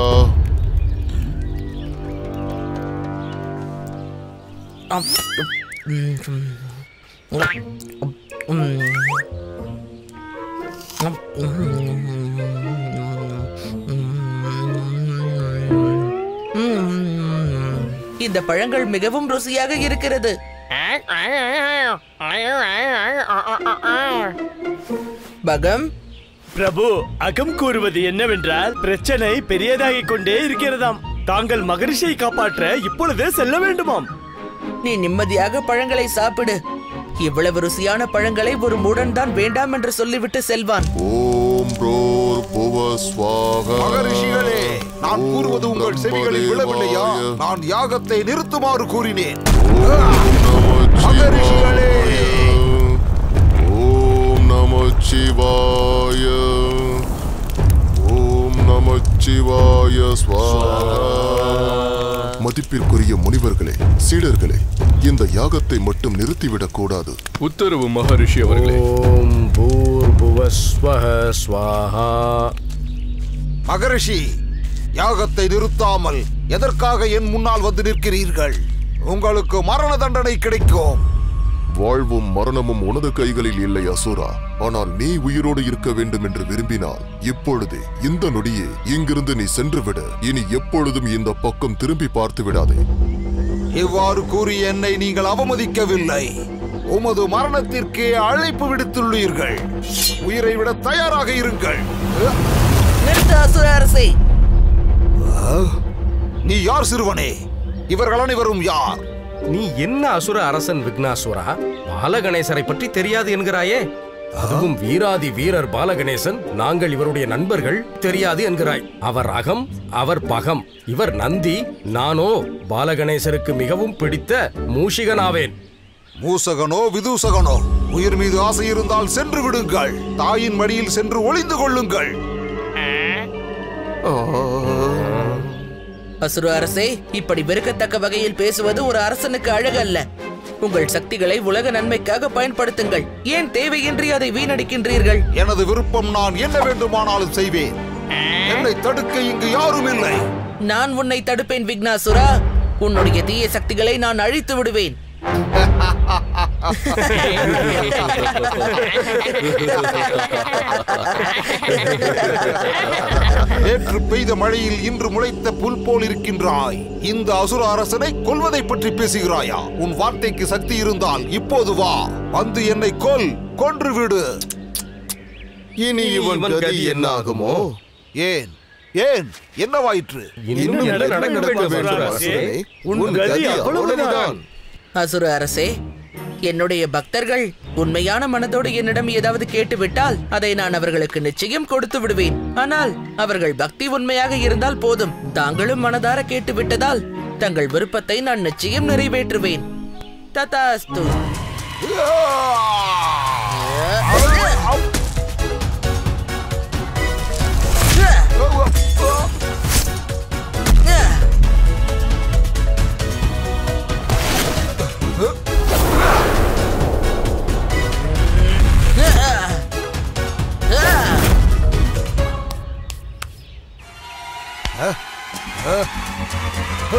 இந்த பழங்கள் மிகவும் ருசியாக இருக்கிறது பகம் பிரபு அகம் கூறுவது என்னவென்றால் பிரச்சனை பெரியதாகிக் கொண்டே இருக்கிறதாம் தாங்கள் மகரிஷியை காப்பாற்ற இப்பொழுதே செல்ல வேண்டுமாம் நீ நிம்மதியாக பழங்களை சாப்பிடு இவ்வளவு ருசியான பழங்களை ஒரு மூடன் தான் வேண்டாம் என்று சொல்லிவிட்டு செல்வான் ஓம் ப்ரோர் புவ ஸ்வாஹா மகரிஷிகளே நான் கூறுவது உங்கள் செவிகளில் விழவில்லையா நான் யாகத்தை நிறுத்துமாறு கூறினேன் மகரிஷிகளே ஓம் நம சிவாய ஓம் நம சிவாய ஸ்வாஹா மதிப்பிற்குரிய முனிவர்களே சீடர்களே இந்த யாகத்தை மட்டும் நிறுத்திவிடக் கூடாது உத்தரவு மகரிஷி அவர்களே ஓம் பூர் புவஸ்வஹ ஸ்வாஹா மகரிஷி யாகத்தை நிறுத்தாமல் எதற்காக என் முன்னால் வந்து நிற்கிறீர்கள் உங்களுக்கு மரண தண்டனை கிடைக்கும் வாழ்வும் மரணமும் உனது கைகளில் இல்லை அசுரா ஆனால் நீ உயிரோடு இருக்க வேண்டும் என்று விரும்பினால் இப்பொழுதே இந்த நொடியே இங்கிருந்து நீ சென்று விடு இனி எப்பொழுதும் இந்த பக்கம் திரும்பி பார்த்து விடாதே இவ்வாறு கூறி என்னை நீங்கள் அவமதிக்கவில்லை உமது மரணத்திற்கே அழைப்பு விடுத்துள்ளீர்கள் உயிரை விட தயாராக இருங்கள் நிறுத்த அசுர அரசே நீ யார் சிறுவனே இவர்கள் அனைவரும் யார் நீ என்ன அசுர அரசன் விக்னாசுரா பாலகணேசரை பற்றி தெரியாது என்கிறாயே அதுவும் வீராதி வீரர் பாலகணேசன் நாங்கள் இவருடைய நண்பர்கள் தெரியாது என்கிறாய் அவர் அகம் அவர் பகம் இவர் நந்தி நானோ பாலகணேசருக்கு மிகவும் பிடித்த மூஷிகனாவேன் மூசகனோ விதூசகனோ உயிர் மீது ஆசை இருந்தால் சென்று விடுங்கள் தாயின் மடியில் சென்று ஒளிந்து கொள்ளுங்கள் அசுர அரசே இப்படி வெறுக்கத்தக்க வகையில் பேசுவது ஒரு அரசனுக்கு அழகல்ல உங்கள் சக்திகளை உலக நன்மைக்காக பயன்படுத்துங்கள் ஏன் தேவையின்றி அதை வீணடிக்கின்றீர்கள் எனது விருப்பம் நான் என்ன வேண்டுமானாலும் செய்வேன் என்னை தடுக்க இங்கு யாரும் இல்லை நான் உன்னை தடுப்பேன் விக்னாசுரா உன்னுடைய தீய சக்திகளை நான் அழித்து விடுவேன் நேற்று பெய்த மழையில் இன்று முளைத்த புல் போல் இருக்கின்றாய் இந்த அசுர அரசனை கொல்வதை பற்றி பேசுகிறாயா உன் வார்த்தைக்கு சக்தி இருந்தால் இப்போது வா வந்து என்னை கொல் கொன்று விடு இனி இவன் கதி என்ன ஆகுமோ ஏன் ஏன் என்னவாயிற்று இன்னும் என்ன நடக்க வேண்டும் அசுர அரசே? உன் கதி அவ்வளவுதான் அசுர அரசே என்னுடைய பக்தர்கள் உண்மையான மனதோடு என்னிடம் ஏதாவது கேட்டுவிட்டால் அதை நான் அவர்களுக்கு நிச்சயம் கொடுத்து விடுவேன் ஆனால் அவர்கள் பக்தி உண்மையாக இருந்தால் போதும் தாங்களும் மனதார கேட்டு விட்டதால் தங்கள் விருப்பத்தை நான் நிச்சயம் நிறைவேற்றுவேன் ததாஸ்து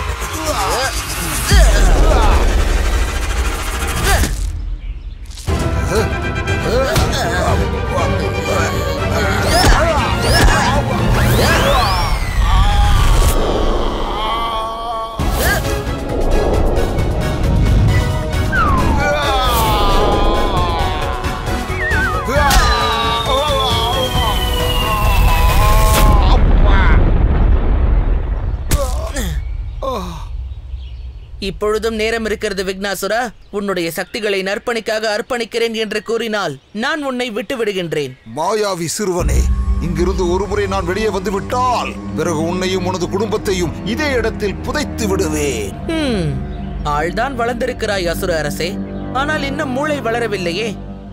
இப்பொழுதும் நேரம் இருக்கிறது விக்னாசுரா உன்னுடைய சக்திகளை நற்பணிக்காக அர்ப்பணிக்கிறேன் என்று கூறினால் நான் உன்னை விட்டு விடுகின்றேன் மாயாவி சிறுவனே இங்கிருந்து ஒருமுறை நான் வெளியே வந்து விட்டால் பிறகு உன்னையும் உனது குடும்பத்தையும் இதே இடத்தில் புதைத்து விடுவேன் ஹம், ஆள்தான் வளர்ந்திருக்கிறாய் அசுர அரசே ஆனால் இன்னும் மூளை வளரவில்லையே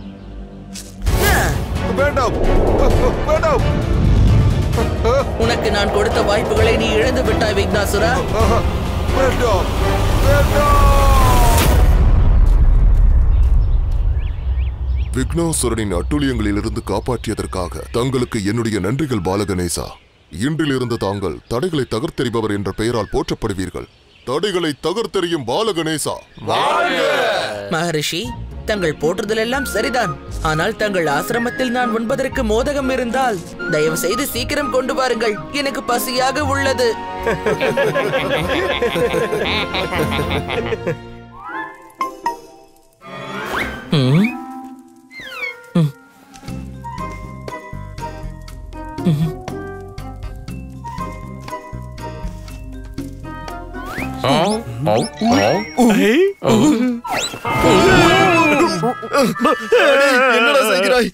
வேண்டாம் வேண்டாம் உனக்கு நான் கொடுத்த வாய்ப்புகளை நீ இழந்து விட்டாய் விக்னாசுரா வேண்டாம் விக்னேஸ்வரனின் அட்டூழியங்களிலிருந்து காப்பாற்றியதற்காக தங்களுக்கு என்னுடைய நன்றிகள் பாலகணேசா இன்றிலிருந்து தாங்கள் தடைகளை தகர்த்தெறிபவர் என்ற பெயரால் போற்றப்படுவீர்கள் தடைகளை தகர்த்தெறியும் பாலகணேசா மகரிஷி தங்கள் போற்றுதல் எல்லாம் சரிதான் ஆனால் தங்கள் ஆசிரமத்தில் நான் உண்பதற்கு மோதகம் இருந்தால் தயவு செய்து சீக்கிரம் கொண்டு வாருங்கள் எனக்கு பசியாக உள்ளது ம்? ம். ம். என்னடா செய்கிறாய்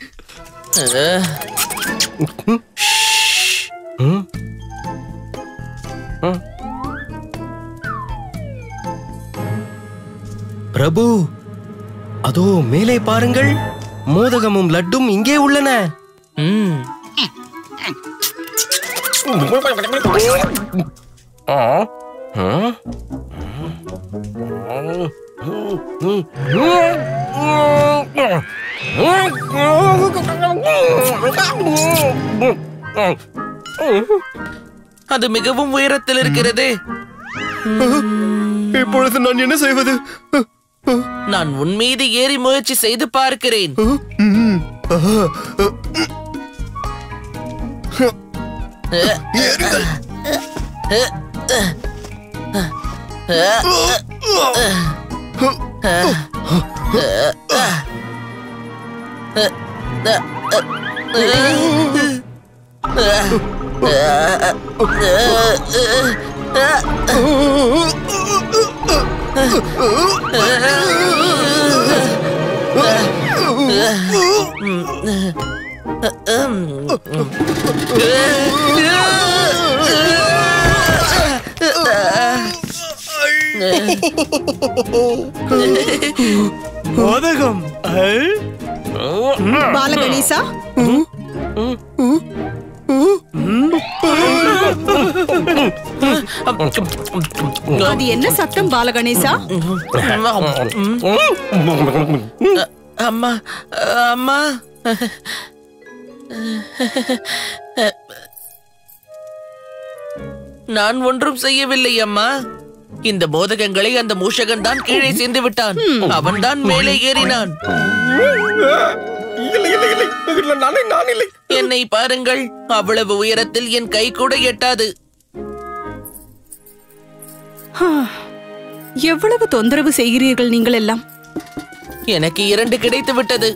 பிரபு அதோ மேலே பாருங்கள் மோதகமும் லட்டும் இங்கே உள்ளன அது மிகவும் உயரத்தில் இருக்கிறது இப்பொழுது நான் என்ன செய்வது நான் உன் மீது ஏறி முயற்சி செய்து பார்க்கிறேன் மோதகம் பாலகணேசா அது என்ன சத்தம் பாலகணேசா அம்மா அம்மா நான் ஒன்றும் செய்யவில்லை அம்மா இந்த மோதகங்களை அந்த மூஷகன் தான் கீழே சேர்ந்து விட்டான் அவன் தான் மேலே ஏறினான் இல்லை இல்லை இல்லை இல்லை, நானே நான் இல்லை என்னை பாருங்கள் அவ்வளவு உயரத்தில் என் கை கூட எட்டாது ஹா, எவ்வளவு தொந்தரவு செய்கிறீர்கள் நீங்கள் எல்லாம் எனக்கு இரண்டு கிடைத்து விட்டது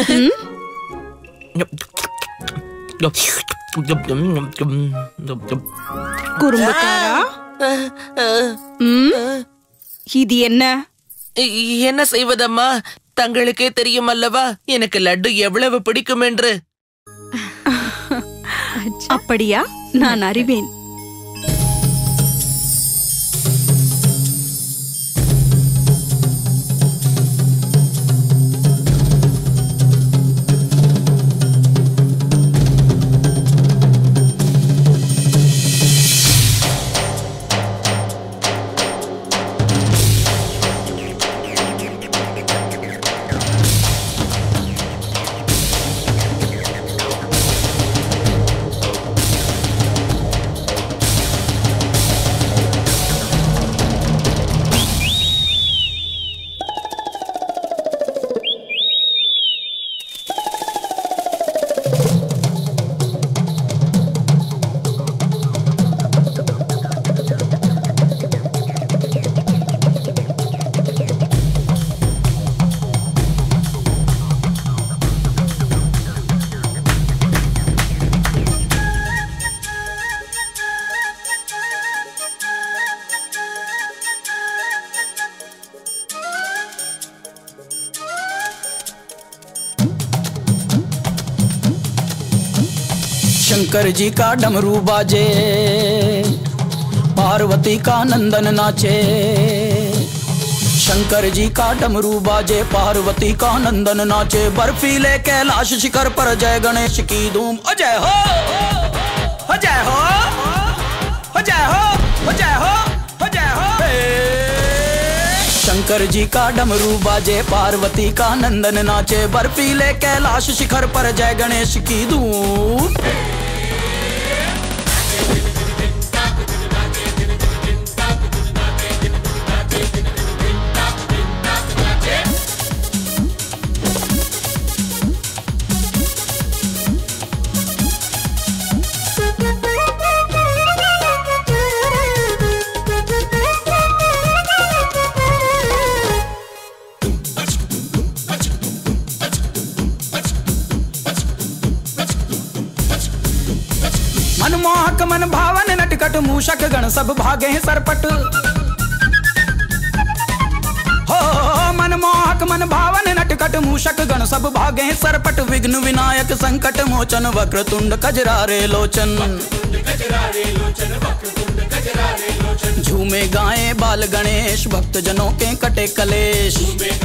குறும்புக்காரா ம், இது என்ன என்ன செய்வதம்மா தங்களுக்கே தெரியும் அல்லவா எனக்கு லட்டு எவ்வளவு பிடிக்கும் என்று அப்படியா நான் அறிவேன் शंकर जी का डमरू बाजे पार्वती का नंदन नाचे शंकर जी का डमरू बाजे पार्वती का नंदन नाचे बर्फीले कैलाश शिखर पर जय गणेश की धूम अजय हो अजय हो अजय हो अजय हो अजय हो शंकर जी का डमरू बाजे पार्वती का नंदन नाचे बर्फीले कैलाश शिखर पर जय गणेश की धूम मनमोहक मन भावन नटकट मूषक गण सब भागे हैं सरपट हो मनमोहक मन भावन नटकट मूषक गण सब भागे हैं सरपट विघ्न विनायक संकट मोचन वक्र तुंड कजरारे लोचन झूमे गाए बाल गणेश भक्त जनों के कटे कलेश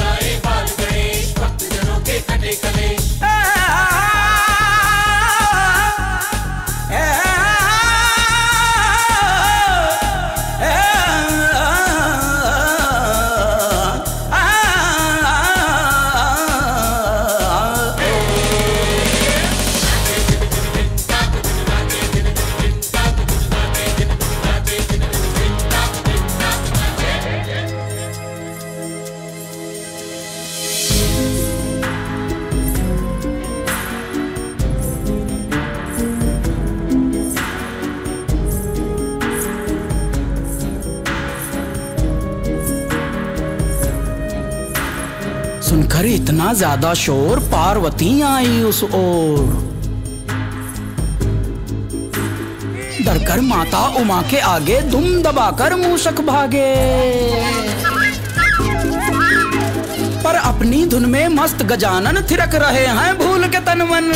सुनकर इतना ज्यादा शोर पार्वती आई उस ओर डरकर माता उमा के आगे दुम दबाकर मूषक भागे पर अपनी धुन में मस्त गजानन थिरक रहे हैं भूल के तन मन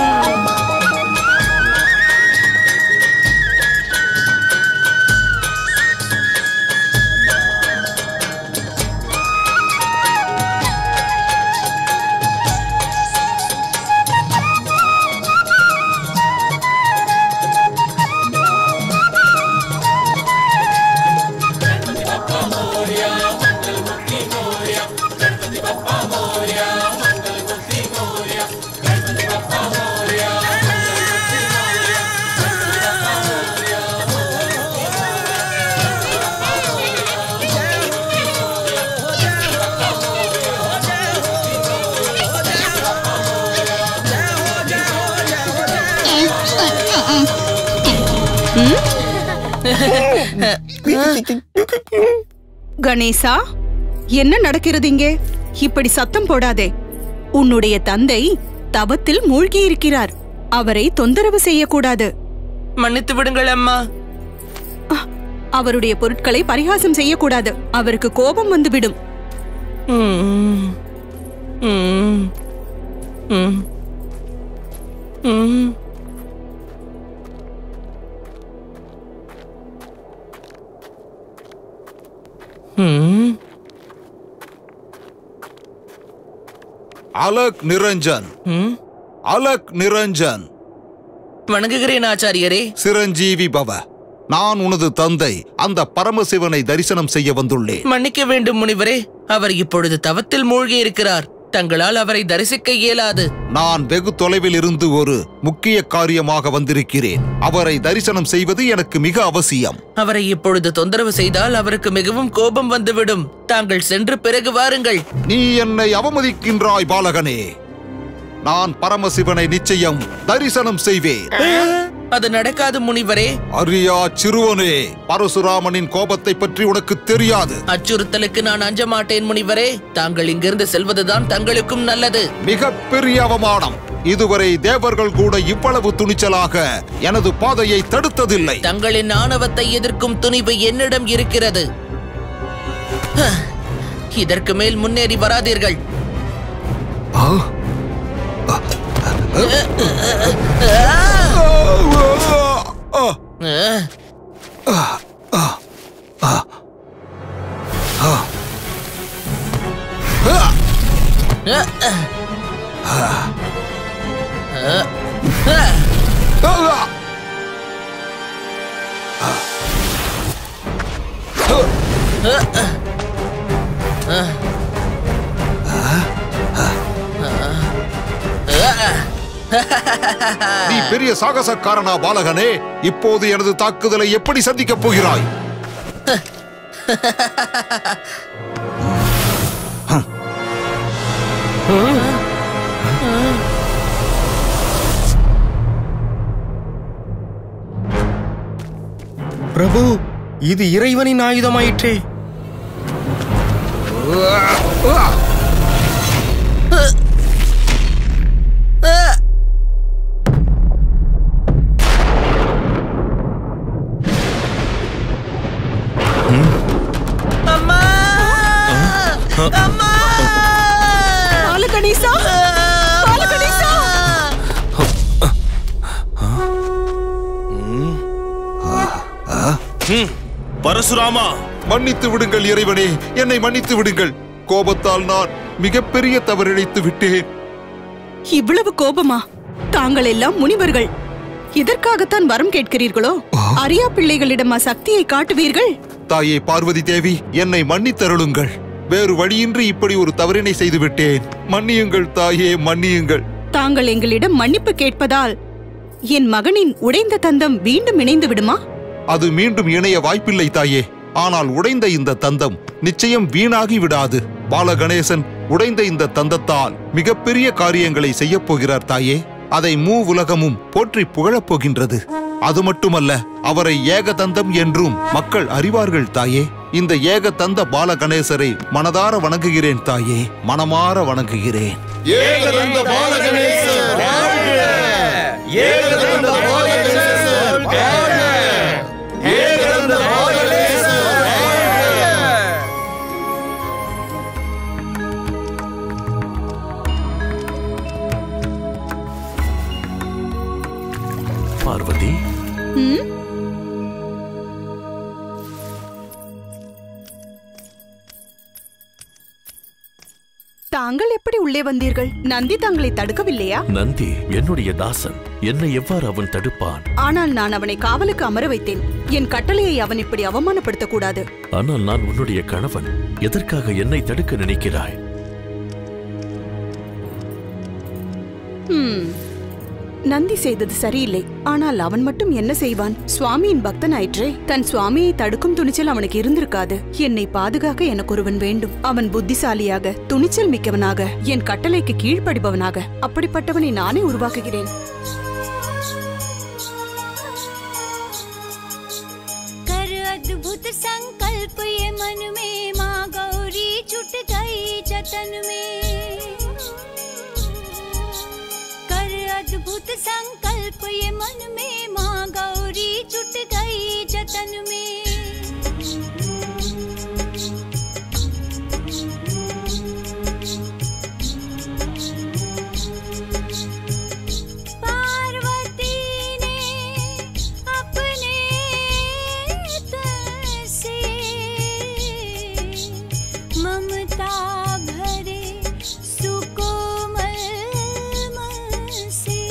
கணேசா என்ன நடக்கிறது இங்கே இப்படி சத்தம் போடாதே உன்னுடைய தந்தை தவத்தில் மூழ்கி இருக்கிறார் அவரை தொந்தரவு செய்யக்கூடாது மன்னித்து விடுங்கள் அம்மா அவருடைய பொருட்களை பரிகாசம் செய்யக்கூடாது அவருக்கு கோபம் வந்துவிடும் ம். ம். ம். ம். ம். அலக் நிரஞ்சன் ம். அலக் நிரஞ்சன் வணங்குகிறேன் ஆச்சாரியரே சிரஞ்சீவி பவ நான் உனது தந்தை அந்த பரமசிவனை தரிசனம் செய்ய வந்துள்ளேன் மன்னிக்க வேண்டும் முனிவரே அவர் இப்பொழுது தவத்தில் மூழ்கி இருக்கிறார் தங்களால் அவரை தரிசிக்க இயலாது நான் வெகு தொலைவில் இருந்து ஒரு முக்கிய காரியமாக வந்திருக்கிறேன் அவரை தரிசனம் செய்வது எனக்கு மிக அவசியம் அவரை இப்பொழுது தொந்தரவு செய்தால் அவருக்கு மிகவும் கோபம் வந்துவிடும் தாங்கள் சென்று பிறகு வாருங்கள் நீ என்னை அவமதிக்கின்றாய் பாலகனே நான் பரமசிவனை நிச்சயம் தரிசனம் செய்வேன் அது நடக்காது முனிவரே அரியா சிறுவனே பரசுராமனின் கோபத்தை பற்றி உனக்கு தெரியாது அச்சுறுத்தலுக்கு நான் அஞ்ச மாட்டேன் முனிவரே தாங்கள் இங்கிருந்து செல்வதுதான் தங்களுக்கும் நல்லது மிக பெரிய அவமானம் இதுவரை தேவர்கள் கூட இவ்வளவு துணிச்சலாக எனது பாதையை தடுத்ததில்லை தங்களின் ஆணவத்தை எதிர்க்கும் துணிவு என்னிடம் இருக்கிறது ஹ, இதற்கு மேல் முன்னேறி வராதீர்கள் ஆ? நீ பெரிய சாகசக்காரனா பாலகனே இப்போது எனது தாக்குதலை எப்படி சந்திக்கப் போகிறாய் பிரபு இது இறைவனின் ஆயுதமாயிற்றே அம்மா அம்மா பாலகணேசா பாலகணேசா பரசுராமா மன்னித்து விடுங்கள் இறைவனே என்னை மன்னித்து விடுங்கள் கோபத்தால் நான் மிகப்பெரிய தவறிழைத்து விட்டேன் இவ்வளவு கோபமா தாங்கள் எல்லாம் முனிவர்கள் இதற்காகத்தான் வரம் கேட்கிறீர்களோ அரியா பிள்ளைகளிடம் சக்தியை காட்டுவீர்கள் தாயே பார்வதி தேவி என்னை மன்னித்தருளுங்கள் வேறு வழியின்றி இப்படி ஒரு தவறினை செய்து விட்டேன் மன்னியுங்கள் தாயே மன்னியுங்கள் தாங்கள் எங்களிடம் மன்னிப்பு கேட்பதால் என் மகனின் உடைந்த தந்தம் மீண்டும் இணைந்து விடுமா அது மீண்டும் இணைய வாய்ப்பில்லை தாயே ஆனால் உடைந்த இந்த தந்தம் நிச்சயம் வீணாகி விடாது பாலகணேசன் உடைந்த இந்த தந்தத்தால் மிகப்பெரிய காரியங்களை செய்யப் போகிறார் தாயே அதை மூ உலகமும் போற்றி புகழப் போகின்றது அது மட்டுமல்ல அவரை ஏகதந்தம் என்றும் மக்கள் அறிவார்கள் தாயே இந்த ஏகதந்த பாலகணேசரை மனதார வணங்குகிறேன் தாயே மனமார வணங்குகிறேன் ஏகதந்த பாலகணேசர் வாழ்க! ஏகதந்த பாலகணேசர் வாழ்க! ஏகதந்த பாலகணேசர் வாழ்க! பார்வதி ம்? தாங்கள் எப்படி உள்ளே வந்தீர்கள் நந்தி தாங்களை தடுக்கவில்லையா நந்தி என்னுடைய தாசன் என்னை எவ்வாறு அவன் தடுப்பான் ஆனால் நான் அவனை காவலுக்கு அமர வைத்தேன் என் கட்டளையை அவன் இப்படி அவமானப்படுத்தக் கூடாது ஆனால் நான் உன்னுடைய கணவன் எதற்காக என்னை தடுக்க நினைக்கிறாய் ஹம். நந்தி செய்தது சரியில்லை ஆனால் அவன் மட்டும் என்ன செய்வான் சுவாமியின் பக்தனாயிற்றே தன் சுவாமியை தடுக்கும் துணிச்சல் அவனுக்கு இருந்திருக்காது என்னை பாதுகாக்க எனக்கு ஒருவன் வேண்டும் அவன் புத்திசாலியாக துணிச்சல் மிக்கவனாக என் கட்டளைக்கு கீழ்ப்படிபவனாக அப்படிப்பட்டவனை நானே உருவாக்குகிறேன் कर अद्भुत संकल्प ये मन में माँ गौरी छुट गई जतन में कर अद्भुत संकल्प ये मन में माँ गौरी छुट गई जतन में पार्वती ने अपने तन से ममता भरे सुकोमल मन से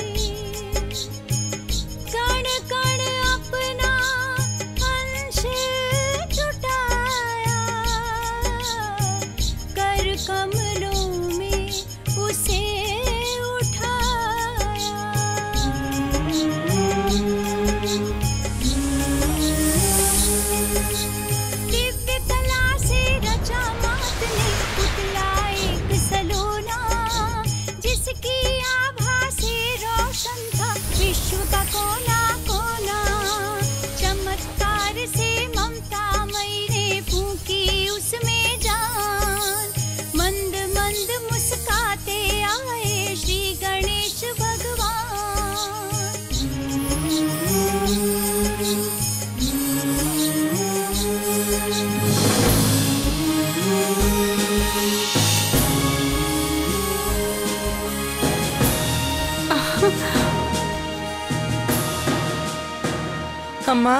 कण कण अपना अंश जुटाया कर कमलों में उसे उठाया दिव्य कला से रचा मात ने पुतला அம்மா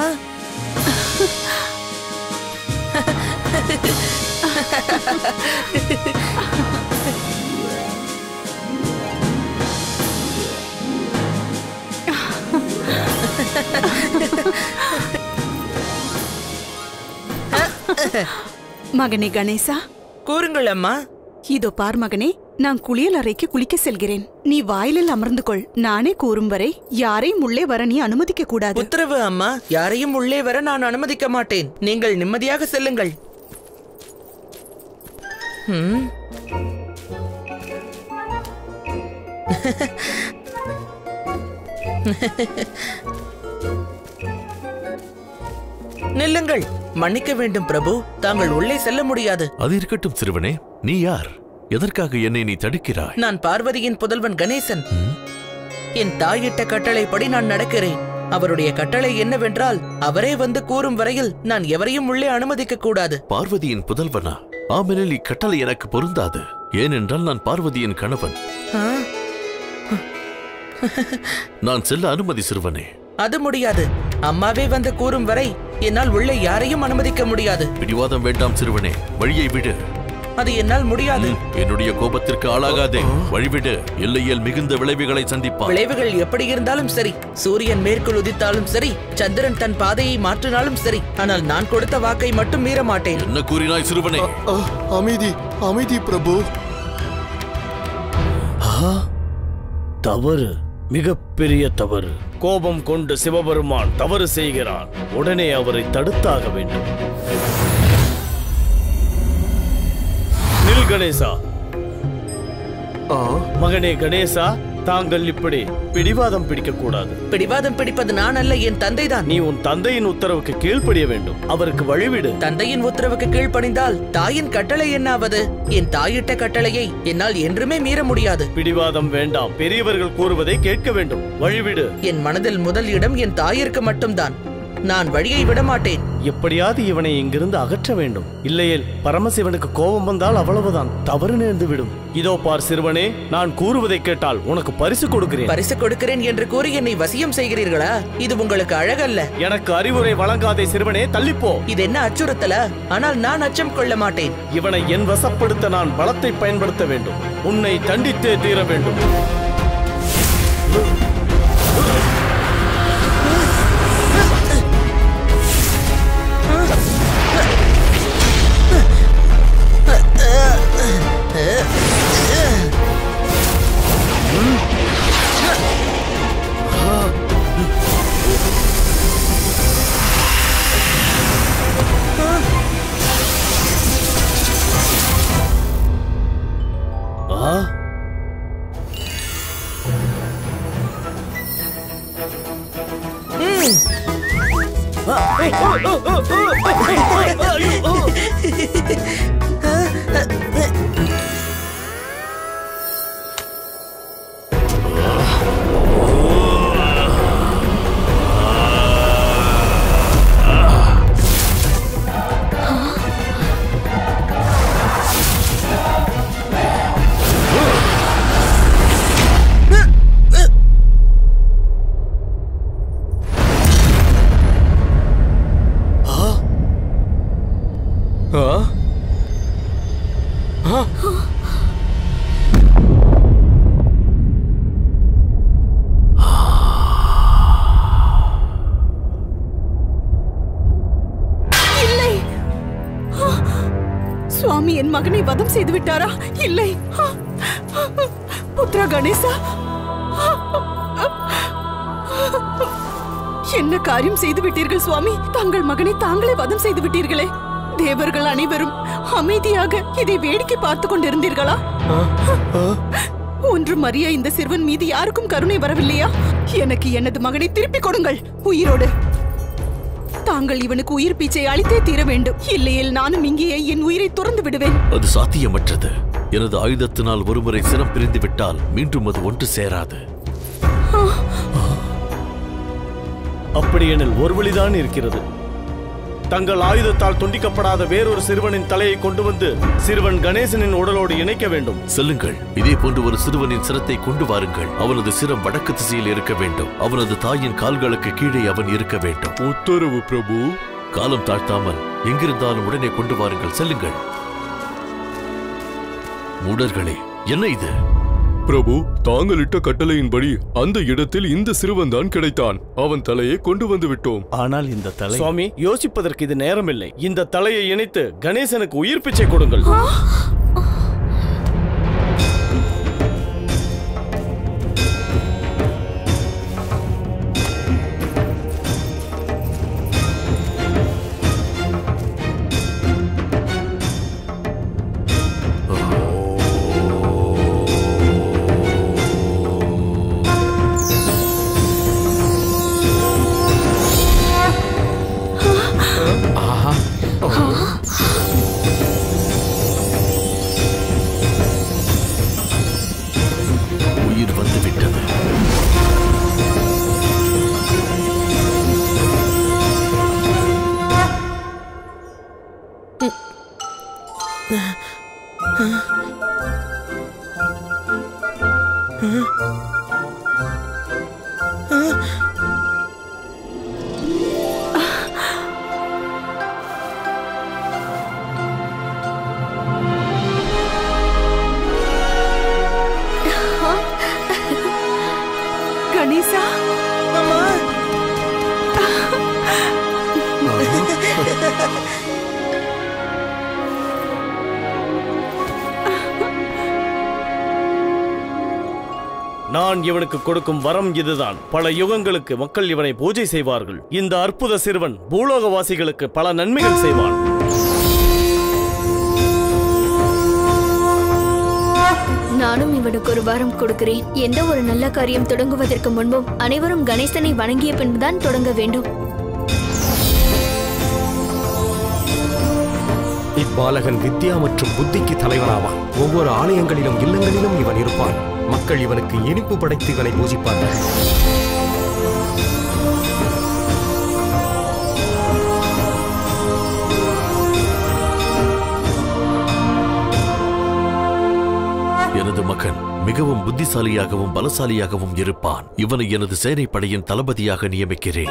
மகனே கணேசா கூறுங்கள் அம்மா இதோ பார் மகனே நான் குளியல் அறைக்கு குளிக்க செல்கிறேன் நீ வாயிலில் அமர்ந்து கொள் நானே கூறும் வரை யாரையும் உள்ளே வர நீ அனுமதிக்க கூடாது உத்தரவு அம்மா யாரையும் உள்ளே வர நான் அனுமதிக்க மாட்டேன் நீங்கள் நிம்மதியாக செல்லுங்கள் ம். நில்லுங்கள் மன்னிக்க வேண்டும் பிரபு தாங்கள் உள்ளே செல்ல முடியாது அது இருக்கட்டும் சிறுவனே நீ யார் எதற்காக என்னை நீ தடுக்கிறாய் நான் பார்வதியின் புதல்வன் கணேசன் என் தாயிட்ட கட்டளைப்படி நான் நடக்கிறேன் அவருடைய கட்டளை என்னவென்றால் அவரே வந்து கூறும் வரையில் நான் எவரையும் உள்ளே அனுமதிக்க கூடாது பார்வதியின் புதல்வனா ஆமெனில் இக்கட்டளை எனக்கு பொருந்தாது ஏனென்றால் நான் பார்வதியின் கணவன் ஆ, நான் செல்ல அனுமதி சிறுவனே அது முடியாது அம்மாவே வந்து கூறும் வரை என்னால் உள்ளே யாரையும் அனுமதிக்க முடியாது பிடிவாதம் வேண்டாம் சிறுவனே வழியை விடு அது என்னால் முடியாது ம், என்னுடைய கோபத்திற்கு ஆளாகாதே வழிவிடு இல்லையேல் மிகுந்த விளைவுகளை சந்திப்பார் விளைவுகள் எப்படி இருந்தாலும் சரி சூரியன் மேற்குள் உதித்தாலும் சரி சந்திரன் தன் பாதையை மாற்றினாலும் சரி ஆனால் நான் கொடுத்த வாக்கை மட்டும் மீற மாட்டேன் என்ன கூறினாய் சிறுவனே அ, அமைதி அமைதி பிரபு ஆ, தவறு மிகப்பெரிய தவறு கோபம் கொண்டு சிவபெருமான் தவறு செய்கிறான் உடனே அவரை தடுத்தாக வேண்டும் நில் கணேசா மகனே கணேசா தாங்கள் இப்படி பிடிவாதம் பிடிக்க கூடாது பிடிவாதம் பிடிப்பது நான் அல்ல என் தந்தைதான் நீ உன் தந்தையின் உத்தரவுக்கு கீழ்ப்படிய வேண்டும் அவருக்கு வழிவிடு தந்தையின் உத்தரவுக்கு கீழ்ப்படிந்தால் தாயின் கட்டளை என்னாவது என் தாயிட்ட கட்டளையை என்னால் என்றுமே மீற முடியாது பிடிவாதம் வேண்டாம் பெரியவர்கள் கூறுவதை கேட்க வேண்டும் வழிவிடு என் மனதில் முதல் இடம் என் தாயிற்கு மட்டும்தான் நான் வழியை விட மாட்டேன் எப்படியாவது இவனை இங்கிருந்து அகற்ற வேண்டும் இல்லையேல் பரமசிவனுக்கு கோபம் வந்தால் அவ்வளவுதான் தவறு நேர்ந்து விடும் இதோ பார் சிறுவனே நான் கூறுவதை கேட்டால் உனக்கு பரிசு கொடுக்கிறேன் பரிசு கொடுக்கிறேன் என்று கூறி என்னை வசியம் செய்கிறீர்களா இது உங்களுக்கு அழகல்ல எனக்கு அறிவுரை வழங்காதே சிறுவனே தள்ளிப்போ இது என்ன அச்சுறுத்தல ஆனால் நான் அச்சம் கொள்ள மாட்டேன் இவனை என் வசப்படுத்த நான் பலத்தை பயன்படுத்த வேண்டும் உன்னை தண்டித்தே தீர வேண்டும் ஆ இல்லை ஆ! சுவாமி என் மகனை வதம் செய்து விட்டாரா இல்லை ஆ! புத்ரா கணேசா என்ன காரியம் செய்து விட்டீர்கள் சுவாமி தங்கள் மகனை தாங்களே வதம் செய்து விட்டீர்களே தேவர்கள் அனைவரும் அமைதியாக இதை வேடிக்கை பார்த்து கொண்டிருந்தீர்களா ஒன்றும் அறிய இந்த சிறுவன் மீது யாருக்கும் கருணை வரவில்லையா எனக்கு எனது மகனை திருப்பிக் கொடுங்கள் உயிரோடு தாங்கள் இவனுக்கு உயிர் பீச்சை அளித்தே தீர வேண்டும் இல்லையேல் நானும் இங்கேயே என் உயிரை துறந்து விடுவேன் அது சாத்தியமற்றது எனது ஆயுதத்தினால் ஒருமுறை சிரம் பிரிந்து விட்டால் மீண்டும் அது ஒன்று சேராது அப்படியெனில் ஒரு வழிதான் இருக்கிறது தங்கள் ஆயுதத்தால் துண்டிக்கப்படாத வேறொரு சிறுவனின் தலையை கொண்டு வந்து சிறுவன் கணேசனின் உடலோடு இணைக்க வேண்டும் செல்லுங்கள் இதே போன்று ஒரு சிறுவனின் சிரத்தை கொண்டு வாருங்கள் அவனது சிரம் வடக்கு திசையில் இருக்க வேண்டும் அவனது தாயின் கால்களுக்கு கீழே அவன் இருக்க வேண்டும் உத்தரவு பிரபு காலம் தாழ்த்தாமல் எங்கிருந்தாலும் உடனே கொண்டு வாருங்கள் செல்லுங்கள் மூடர்களே என்ன இது பிரபு தாங்கள் இட்ட கட்டளையின்படி அந்த இடத்தில் இந்த சிறுவன் தான் கிடைத்தான் அவன் தலையை கொண்டு வந்து விட்டோம் ஆனால் இந்த தலை சுவாமி யோசிப்பதற்கு இது நேரமில்லை இந்த தலையை இணைத்து கணேசனுக்கு உயிர் பிச்சை கொடுங்கள் உயிர் வந்து விட்டது கணேசா நான் இவனுக்கு கொடுக்கும் வரம் இதுதான் பல யுகங்களுக்கு மக்கள் இவனை பூஜை செய்வார்கள் இந்த அற்புத சிறுவன் பூலோகவாசிகளுக்கு பல நன்மைகள் செய்வான் நானும் இவனுக்கு ஒரு வாரம் கொடுக்கிறேன் எந்த ஒரு நல்ல காரியம் தொடங்குவதற்கு முன்பும் அனைவரும் கணேசனை வணங்கிய பின்புதான் தொடங்க வேண்டும் இப்பாலகன் வித்யா மற்றும் புத்திக்கு தலைவனாவான் ஒவ்வொரு ஆலயங்களிலும் இல்லங்களிலும் இவன் இருப்பான் மக்கள் இவனுக்கு இனிப்பு படைத்து இவனை பூஜிப்பார்கள் எனது மகன் மிகவும் புத்திசாலியாகவும் பலசாலியாகவும் இருப்பான் இவனை எனது சேனைப்படையின் தளபதியாக நியமிக்கிறேன்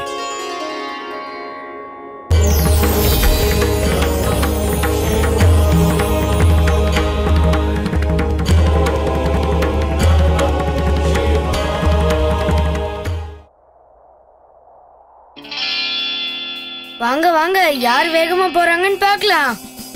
வாங்க வாங்க யார் வேகமா போறாங்கன்னு பார்க்கலாம்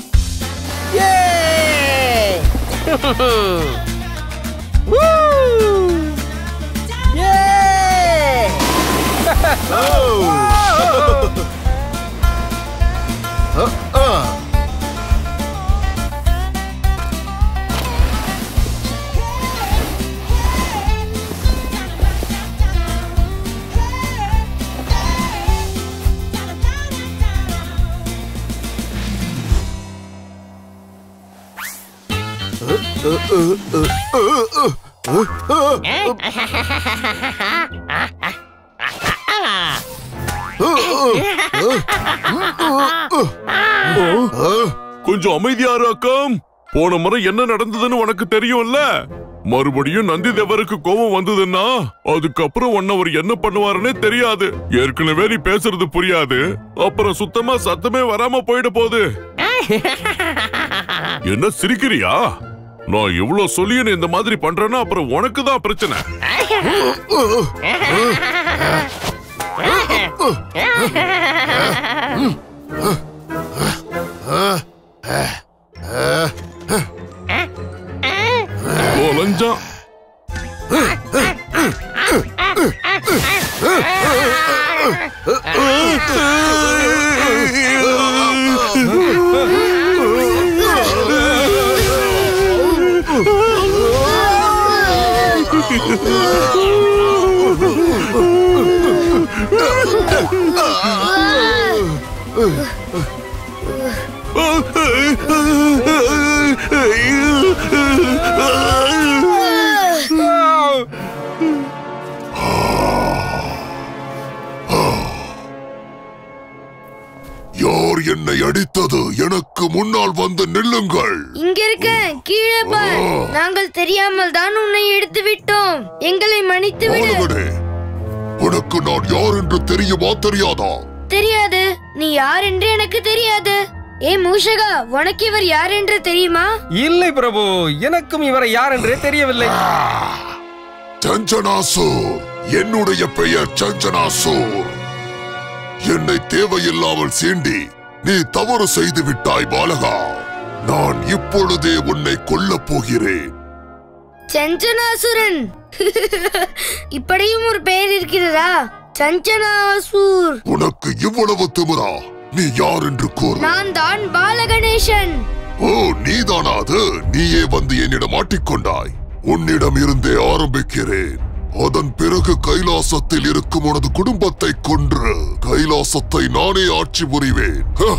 கொஞ்சம் அமைதியா இரு, அக்கம் போன முறை என்ன நடந்ததுன்னு உனக்கு தெரியும்ல மறுபடியும் நந்தி தேவருக்கு கோபம் வந்ததுன்னா அதுக்கப்புறம் உன்னை அவர் என்ன பண்ணுவாருன்னே தெரியாது ஏற்கனவே நீ பேசுறது புரியாது அப்புறம் சுத்தமா சத்தமே வராம போயிட போகுது என்ன சிரிக்கிறியா நான் இவ்வளவு சொல்லியும் இந்த மாதிரி பண்றேன்னா அப்புறம் உனக்கு தான் பிரச்சனை தொலைஞ்சான் யார் அடுத்தது எனக்கு முன்னால் வந்து நில்லுங்கள் இங்க இருக்கேன் கீழே பார் நாங்கள் தெரியாமல் தான் உன்னை எடுத்து விட்டோம் எங்களை மன்னித்து விடு பாலகனே உனக்கு நான் யார் என்று தெரியுமா தெரியாதா தெரியாது நீ யார் என்று எனக்கு தெரியாது ஏ மூஷகா உனக்கு இவர் யார் என்று தெரியுமா இல்லை பிரபு எனக்கும் இவரை யார் என்றே தெரியவில்லை சஞ்சனாசூர் என்னுடைய பெயர் சஞ்சனாசூர் என்னை தேவையில்லாமல் சீண்டி நீ தவறு செய்து விட்டாய் பாலகா நான் இப்பொழுதே உன்னை கொல்லப் போகிறேன் சஞ்சனாசுரன் இப்படியும் ஒரு பெயர் இருக்கிறதா சஞ்சனாசூர் உனக்கு இவ்வளவு திமிரா நீ யார் என்று கூறு நான் தான் பாலகணேசன் ஓ நீதானா அது நீயே வந்து என்னிடம் மாட்டிக்கொண்டாய் உன்னிடம் இருந்தே ஆரம்பிக்கிறேன் அதன் பிறகு கைலாசத்தில் இருக்கும் உனது குடும்பத்தை கொன்று கைலாசத்தை நானே ஆட்சி புரிவேன்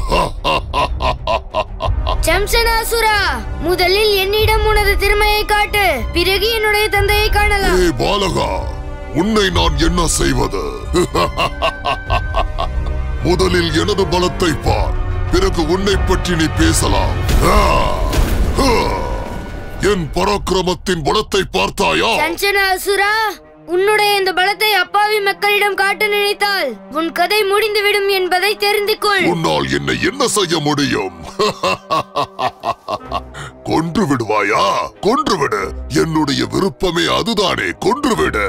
சம்சனாசுரா முதலில் என்னிடம் உனது திறமையை காட்டு பிறகு என்னுடைய தந்தையை காணலாம் ஏ பாலகா உன்னை நான் என்ன செய்வது முதலில் எனது பலத்தை பார் பிறகு உன்னை பற்றி நீ பேசலாம் ஆ! ஆ! என் பராக்கிரமத்தின் பலத்தை பார்த்தாயா சஞ்சனாசுரா உன்னுடைய இந்த பலத்தை அப்பாவி மக்களிடம் காட்ட நினைத்தால் உன் கதை முடிந்துவிடும் என்பதை தெரிந்து கொள் உன்னால் என்னை என்ன செய்ய முடியும் கொன்று விடுவாயா கொன்று விடு என்னுடைய விருப்பமே அதுதானே கொன்று விடு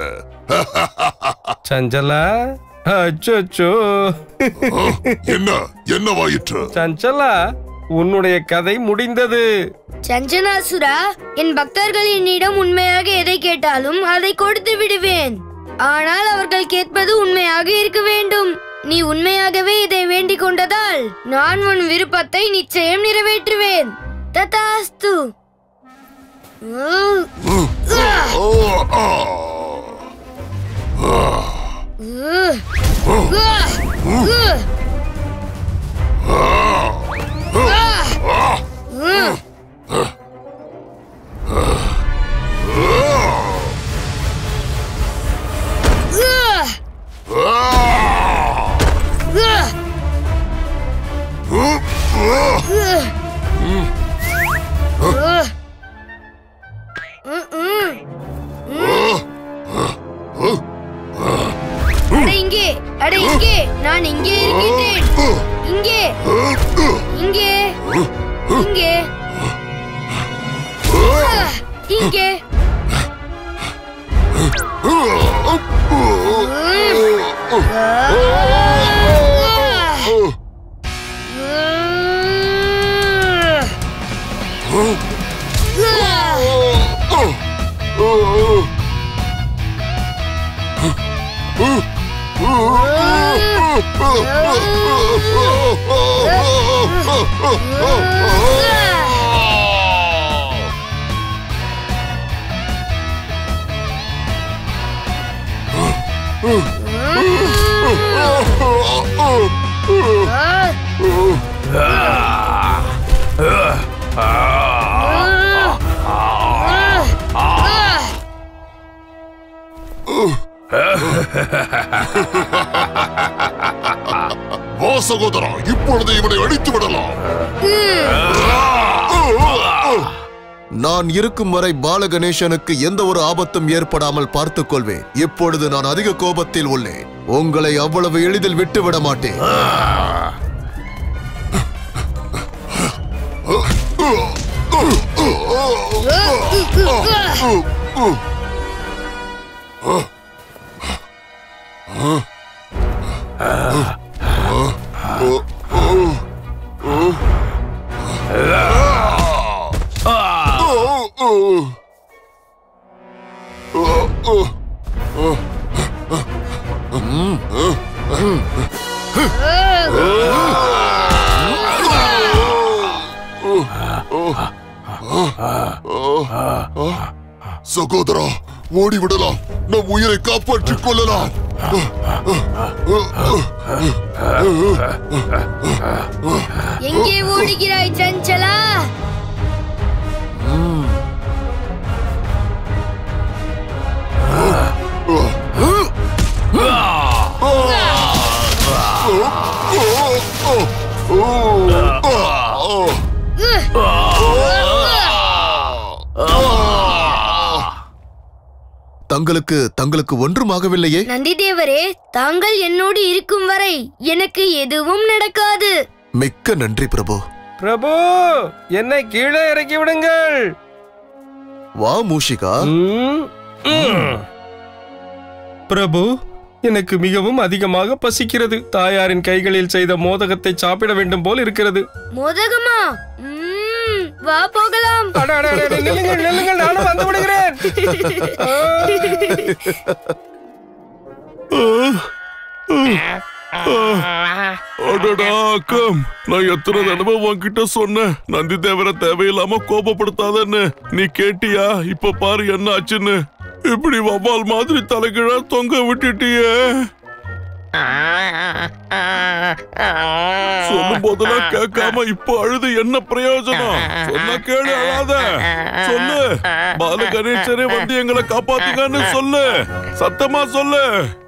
சஞ்சலா அச்சோ என்ன என்னவாயிற்று சஞ்சலா உன்னுடைய கதை முடிந்தது சஞ்சனாசுரா என் பக்தர்கள் என்னிடம் உண்மையாக எதை கேட்டாலும் அதை கொடுத்து விடுவேன் ஆனால் அவர்கள் கேட்பது உண்மையாக இருக்க வேண்டும் நீ உண்மையாகவே இதை வேண்டிக் கொண்டதால் நான் உன் விருப்பத்தை நிச்சயம் நிறைவேற்றுவேன் ததாஸ்து அட இங்கே அட இங்கே நான் இங்கே இருக்கின்றேன் இங்கே இங்கே இங்கே ஆ, இங்கே வா சகோதரா இப்பொழுது இவனை அடித்து விடலாம் நான் இருக்கும் வரை பாலகணேசனுக்கு எந்த ஒரு ஆபத்தும் ஏற்படாமல் பார்த்துக் கொள்வேன் இப்பொழுது நான் அதிக கோபத்தில் உள்ளேன் உங்களை அவ்வளவு எளிதில் விட்டு விட மாட்டேன் சகோதரா ஓடிவிடலாம் நம் உயிரை காப்பாற்றிக் கொள்ளலாம் எங்கே ஓடுகிறாய் சஞ்சலா Oh! தங்களுக்கு தங்களுக்கு ஒன்றுமாகவில்லையே நந்தி தேவரே தாங்கள் என்னோடு இருக்கும் வரை எனக்கு எதுவும் நடக்காது மிக்க நன்றி பிரபு பிரபு என்னை கீழே இறக்கி விடுங்கள் வா மூஷிகா பிரபு எனக்கு மிகவும் அதிகமாக பசிக்கிறது தாயாரின் கைகளில் செய்த மோதகத்தை சாப்பிட வேண்டும் போல் இருக்கிறது மோதகமா ம்ம், வா போகலாம் அட, அட, அட, அட, நில்லுங்கள் நில்லுங்கள் நானும் வந்து விடுகிறேன் அடடா அக்கம் நான் எத்தனை தடவை உன்கிட்ட சொன்னேன் நந்தி தேவரை தேவையில்லாம கோபப்படுத்தாதன்னு நீ கேட்டியா இப்ப பாரு என்ன ஆச்சுன்னு இப்படி வவ்வால் மாதிரி தலைகீழா தொங்க விட்டுட்டியே சொல்லும் போதெல்லாம் கேட்காம இப்ப அழுது என்ன பிரயோஜனம் சொன்னா கேளு அழாத சொல்லு பால கணேசரே வந்து எங்களை காப்பாத்துங்கன்னு சொல்லு சத்தமா சொல்லு